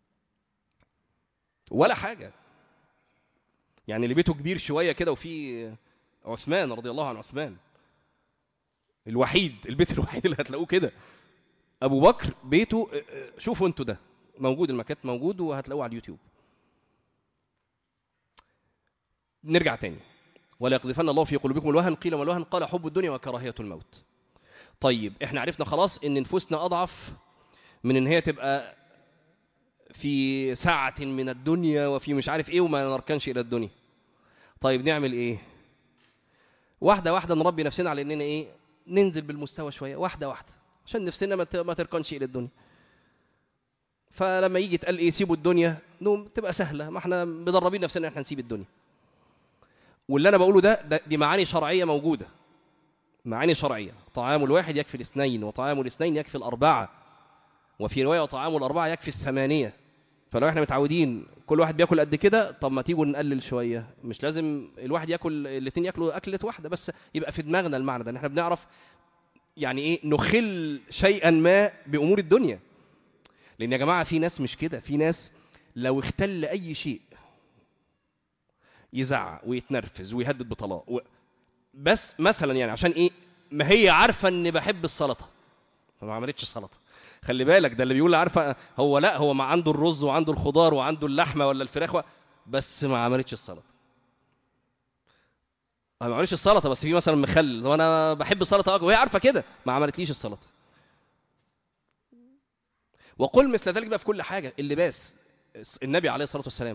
ولا حاجه يعني اللي بيته كبير شويه كده وفي عثمان رضي الله عن عثمان الوحيد البيت الوحيد اللي هتلاقوه كده ابو بكر بيته شوفوا انتوا ده موجود المكات موجود وهتلاقوه على اليوتيوب نرجع تاني ولا يقذفن الله في قلوبكم الوهن قيل ما الوهن قال حب الدنيا وكراهيه الموت طيب احنا عرفنا خلاص ان نفوسنا اضعف من ان هي تبقى في ساعة من الدنيا وفي مش عارف ايه وما نركنش الى الدنيا طيب نعمل ايه واحدة واحدة نربي نفسنا على اننا ايه ننزل بالمستوى شوية واحدة واحدة عشان نفسنا ما تركنش الى الدنيا فلما يجي يتقال ايه سيبوا الدنيا نوم تبقى سهلة ما احنا مدربين نفسنا ان احنا نسيب الدنيا واللي انا بقوله ده, ده دي معاني شرعية موجودة معاني شرعية طعام الواحد يكفي الاثنين وطعام الاثنين يكفي الأربعة وفي رواية طعام الأربعة يكفي الثمانية فلو احنا متعودين كل واحد بياكل قد كده طب ما تيجوا نقلل شوية مش لازم الواحد ياكل الاثنين ياكلوا أكلة واحدة بس يبقى في دماغنا المعنى ده ان احنا بنعرف يعني ايه نخل شيئا ما بأمور الدنيا لأن يا جماعة في ناس مش كده في ناس لو اختل أي شيء يزعق ويتنرفز ويهدد بطلاق و... بس مثلا يعني عشان ايه ما هي عارفه اني بحب السلطه فما عملتش السلطه خلي بالك ده اللي بيقول عارفه هو لا هو ما عنده الرز وعنده الخضار وعنده اللحمه ولا الفراخ بس ما عملتش السلطه ما عملتش السلطه بس في مثلا مخلل وانا بحب السلطه اكتر وهي عارفه كده ما عملتليش السلطه وقل مثل ذلك بقى في كل حاجه اللباس النبي عليه الصلاه والسلام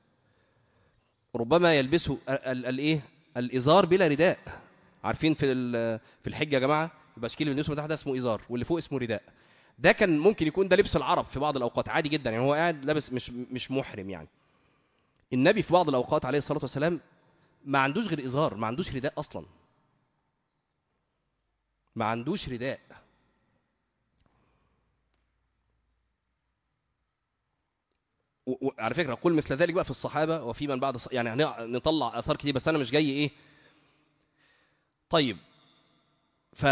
ربما يلبسه الايه الازار بلا رداء عارفين في في الحج يا جماعه البشكيل اللي بنلبسه ده اسمه ازار واللي فوق اسمه رداء ده كان ممكن يكون ده لبس العرب في بعض الاوقات عادي جدا يعني هو قاعد لابس مش مش محرم يعني النبي في بعض الاوقات عليه الصلاه والسلام ما عندوش غير ازار ما عندوش رداء اصلا ما عندوش رداء وعلى فكره قل مثل ذلك بقى في الصحابه وفي من بعد يعني نطلع اثار كتير بس انا مش جاي ايه طيب ف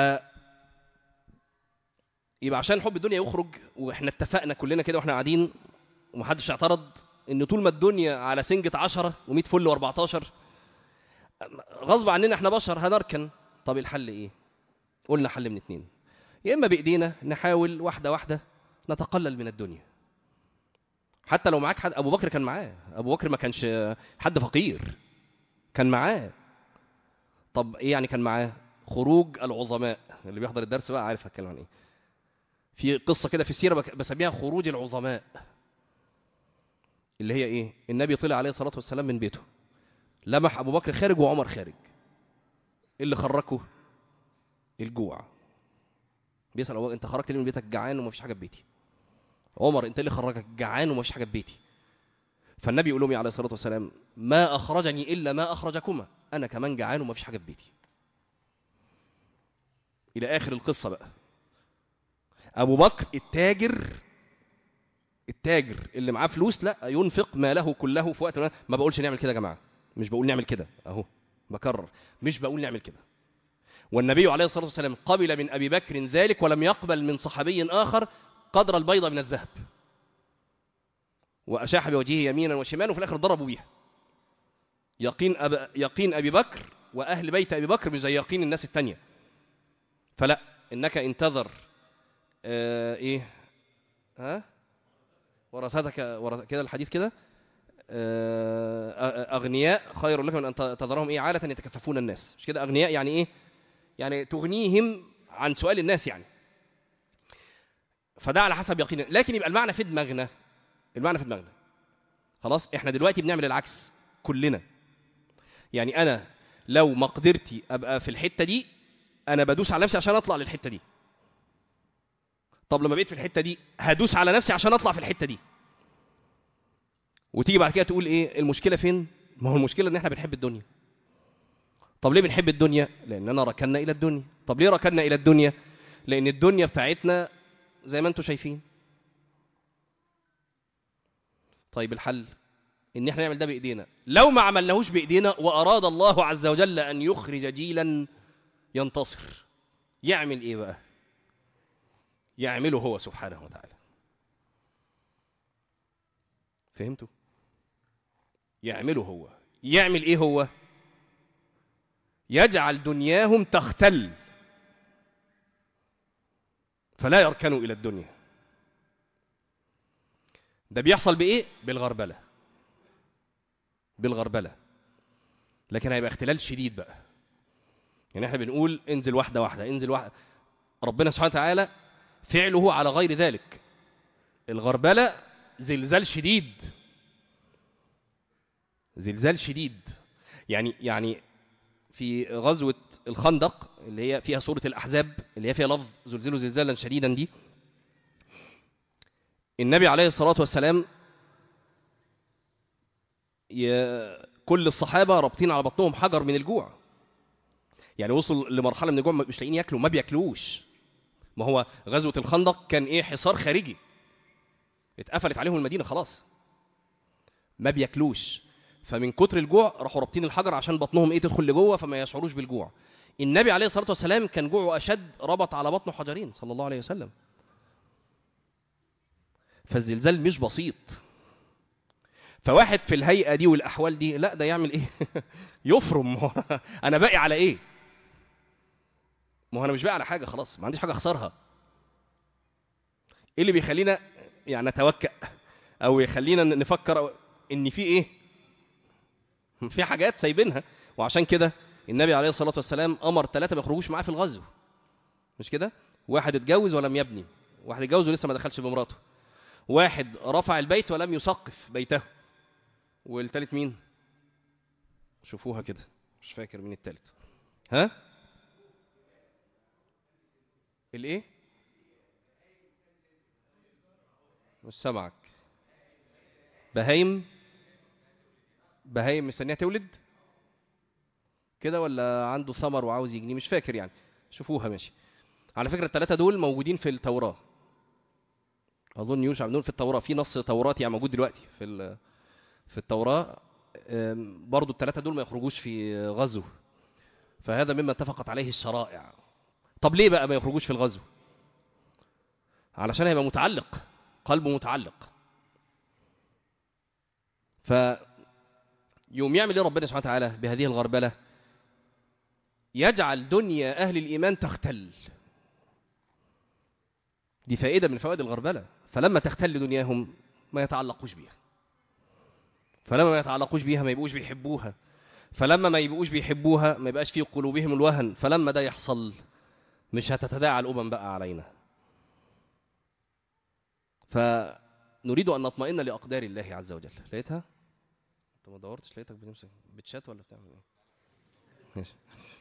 يبقى عشان حب الدنيا يخرج واحنا اتفقنا كلنا كده واحنا قاعدين ومحدش اعترض ان طول ما الدنيا على سنجة 10 و100 فل و14 غصب عننا احنا بشر هنركن طب الحل ايه قلنا حل من اتنين يا اما بايدينا نحاول واحده واحده نتقلل من الدنيا حتى لو معاك حد ابو بكر كان معاه ابو بكر ما كانش حد فقير كان معاه طب ايه يعني كان معاه خروج العظماء اللي بيحضر الدرس بقى عارف هتكلم عن ايه في قصه كده في السيره بسميها خروج العظماء اللي هي ايه النبي طلع عليه الصلاه والسلام من بيته لمح ابو بكر خارج وعمر خارج ايه اللي خرجه الجوع بيسال ابو انت خرجت ليه من بيتك جعان ومفيش حاجه في بيتي عمر انت اللي خرجك جعان ومفيش حاجه في بيتي فالنبي يقول لهم عليه الصلاه والسلام ما اخرجني الا ما اخرجكما انا كمان جعان ومفيش حاجه في بيتي الى اخر القصه بقى ابو بكر التاجر التاجر اللي معاه فلوس لا ينفق ماله كله في وقت ما, ما بقولش نعمل كده يا جماعه مش بقول نعمل كده اهو بكرر مش بقول نعمل كده والنبي عليه الصلاه والسلام قبل من ابي بكر ذلك ولم يقبل من صحابي اخر قدر البيضة من الذهب واشاح بوجهه يمينا وشمالا وفي الاخر ضربوا بيها يقين أب... يقين ابي بكر واهل بيت ابي بكر مش زي يقين الناس التانية فلا انك انتظر آه ايه ها ورثتك ورث... كده الحديث كده آه، اغنياء خير لكم من ان تذرهم ايه عاله يتكففون الناس مش كده اغنياء يعني ايه يعني تغنيهم عن سؤال الناس يعني فده على حسب يقين لكن يبقى المعنى في دماغنا المعنى في دماغنا خلاص احنا دلوقتي بنعمل العكس كلنا يعني انا لو مقدرتي ابقى في الحته دي انا بدوس على نفسي عشان اطلع للحته دي طب لما بقيت في الحته دي هدوس على نفسي عشان اطلع في الحته دي وتيجي بعد كده تقول ايه المشكله فين ما هو المشكله ان احنا بنحب الدنيا طب ليه بنحب الدنيا لاننا ركنا الى الدنيا طب ليه ركنا الى الدنيا لان الدنيا بتاعتنا زي ما انتم شايفين طيب الحل ان احنا نعمل ده بايدينا لو ما عملناهوش بايدينا واراد الله عز وجل ان يخرج جيلا ينتصر يعمل ايه بقى يعمله هو سبحانه وتعالى فهمتوا يعمله هو يعمل ايه هو يجعل دنياهم تختل فلا يركنوا الى الدنيا ده بيحصل بايه بالغربله بالغربله لكن هيبقى اختلال شديد بقى يعني احنا بنقول انزل واحده واحده انزل واحده ربنا سبحانه وتعالى فعله على غير ذلك الغربله زلزال شديد زلزال شديد يعني يعني في غزوة الخندق اللي هي فيها سورة الأحزاب اللي هي فيها لفظ زلزلوا زلزالا شديدا دي النبي عليه الصلاة والسلام كل الصحابة رابطين على بطنهم حجر من الجوع يعني وصلوا لمرحلة من الجوع مش لاقيين ياكلوا ما بياكلوش ما هو غزوة الخندق كان ايه حصار خارجي اتقفلت عليهم المدينة خلاص ما بياكلوش فمن كتر الجوع راحوا رابطين الحجر عشان بطنهم ايه تدخل لجوه فما يشعروش بالجوع النبي عليه الصلاه والسلام كان جوعه اشد ربط على بطنه حجرين صلى الله عليه وسلم فالزلزال مش بسيط فواحد في الهيئه دي والاحوال دي لا ده يعمل ايه يفرم انا باقي على ايه ما هو انا مش باقي على حاجه خلاص ما عنديش حاجه اخسرها ايه اللي بيخلينا يعني نتوكأ او يخلينا نفكر ان في ايه في حاجات سايبينها وعشان كده النبي عليه الصلاه والسلام امر ثلاثه ما يخرجوش معاه في الغزو مش كده واحد اتجوز ولم يبني واحد اتجوز ولسه ما دخلش بمراته واحد رفع البيت ولم يسقف بيته والثالث مين شوفوها كده مش فاكر مين الثالث ها الايه مش سامعك بهايم بهايم مستنيه تولد كده ولا عنده ثمر وعاوز يجني مش فاكر يعني شوفوها ماشي على فكره الثلاثه دول موجودين في التوراه اظن يوشع بن في التوراه في نص توراتي يعني موجود دلوقتي في في التوراه برضو الثلاثه دول ما يخرجوش في غزو فهذا مما اتفقت عليه الشرائع طب ليه بقى ما يخرجوش في الغزو علشان هيبقى متعلق قلبه متعلق ف يوم يعمل ايه ربنا سبحانه وتعالى بهذه الغربلة يجعل دنيا أهل الإيمان تختل دي فائدة من فوائد الغربلة فلما تختل دنياهم ما يتعلقوش بيها فلما ما يتعلقوش بيها ما يبقوش بيحبوها فلما ما يبقوش بيحبوها ما يبقاش في قلوبهم الوهن فلما ده يحصل مش هتتداعى الأمم بقى علينا فنريد أن نطمئن لأقدار الله عز وجل لقيتها؟ انت ما دورتش لقيتك بتمسك بتشات ولا بتعمل ايه ماشي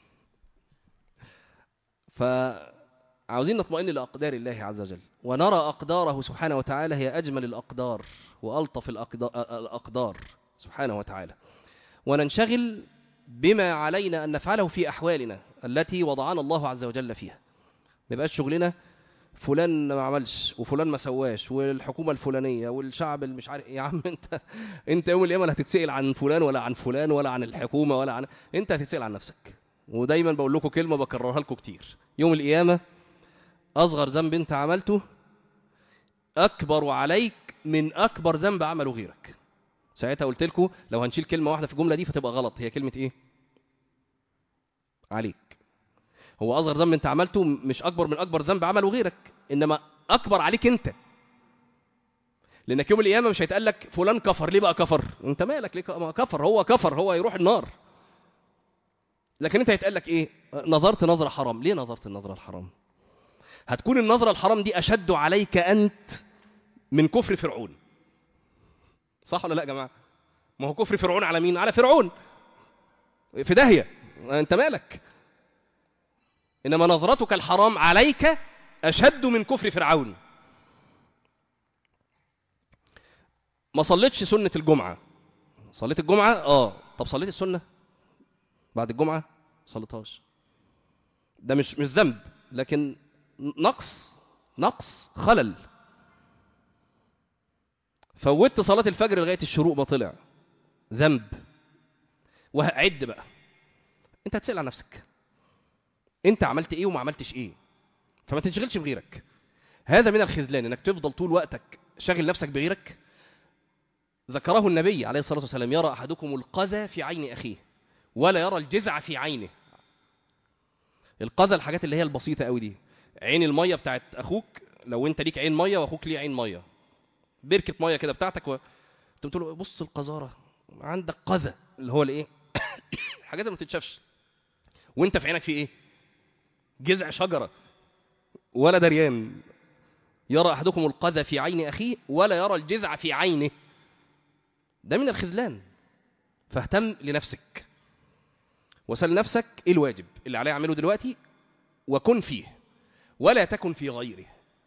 فعاوزين نطمئن لاقدار الله عز وجل ونرى اقداره سبحانه وتعالى هي اجمل الاقدار والطف الاقدار سبحانه وتعالى وننشغل بما علينا ان نفعله في احوالنا التي وضعنا الله عز وجل فيها ما يبقاش شغلنا فلان ما عملش وفلان ما سواش والحكومه الفلانيه والشعب اللي مش عارف يا عم انت انت يوم القيامه لا هتتسال عن فلان ولا عن فلان ولا عن الحكومه ولا عن انت هتتسال عن نفسك ودايما بقول لكم كلمه بكررها لكم كتير يوم القيامه اصغر ذنب انت عملته اكبر عليك من اكبر ذنب عمله غيرك ساعتها قلت لكم لو هنشيل كلمه واحده في الجمله دي فتبقى غلط هي كلمه ايه عليك هو اصغر ذنب انت عملته مش اكبر من اكبر ذنب عمله غيرك انما اكبر عليك انت لانك يوم القيامه مش هيتقال لك فلان كفر ليه بقى كفر انت مالك ليه ك- ما كفر هو كفر هو يروح النار لكن انت هيتقال لك ايه نظرت نظره حرام ليه نظرت النظره الحرام هتكون النظره الحرام دي اشد عليك انت من كفر فرعون صح ولا لا يا جماعه ما هو كفر فرعون على مين على فرعون في داهيه انت مالك انما نظرتك الحرام عليك اشد من كفر فرعون ما صليتش سنه الجمعه صليت الجمعه اه طب صليت السنه بعد الجمعه صليتهاش ده مش مش ذنب لكن نقص نقص خلل فوتت صلاة الفجر لغاية الشروق ما طلع ذنب وعد بقى انت هتسأل عن نفسك انت عملت ايه وما عملتش ايه فما تنشغلش بغيرك هذا من الخذلان انك تفضل طول وقتك شاغل نفسك بغيرك ذكره النبي عليه الصلاة والسلام يرى أحدكم القذى في عين أخيه ولا يرى الجزع في عينه القذى الحاجات اللي هي البسيطة قوي دي عين المية بتاعت أخوك لو أنت ليك عين مية وأخوك ليه عين مية بركة مية كده بتاعتك و... انت بتقول له بص القذارة عندك قذى اللي هو الايه الحاجات اللي ما تتشافش وانت في عينك في ايه جذع شجرة ولا دريان يرى احدكم القذى في عين اخيه ولا يرى الجذع في عينه ده من الخذلان فاهتم لنفسك وسل نفسك ايه الواجب اللي عليه اعمله دلوقتي وكن فيه ولا تكن في غيره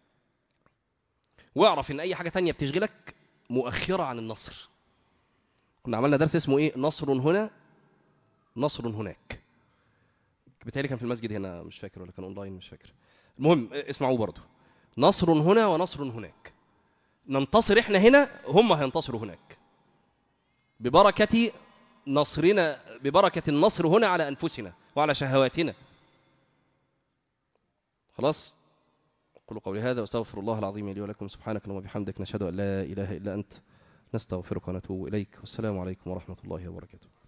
واعرف ان اي حاجه تانية بتشغلك مؤخره عن النصر كنا عملنا درس اسمه ايه نصر هنا نصر هناك بالتالي كان في المسجد هنا مش فاكر ولا كان اونلاين مش فاكر المهم اسمعوه برضه نصر هنا ونصر هناك ننتصر احنا هنا هم هينتصروا هناك ببركة نصرنا ببركة النصر هنا على أنفسنا وعلى شهواتنا خلاص أقول قولي هذا واستغفر الله العظيم لي ولكم سبحانك اللهم وبحمدك نشهد أن لا إله إلا أنت نستغفرك ونتوب إليك والسلام عليكم ورحمة الله وبركاته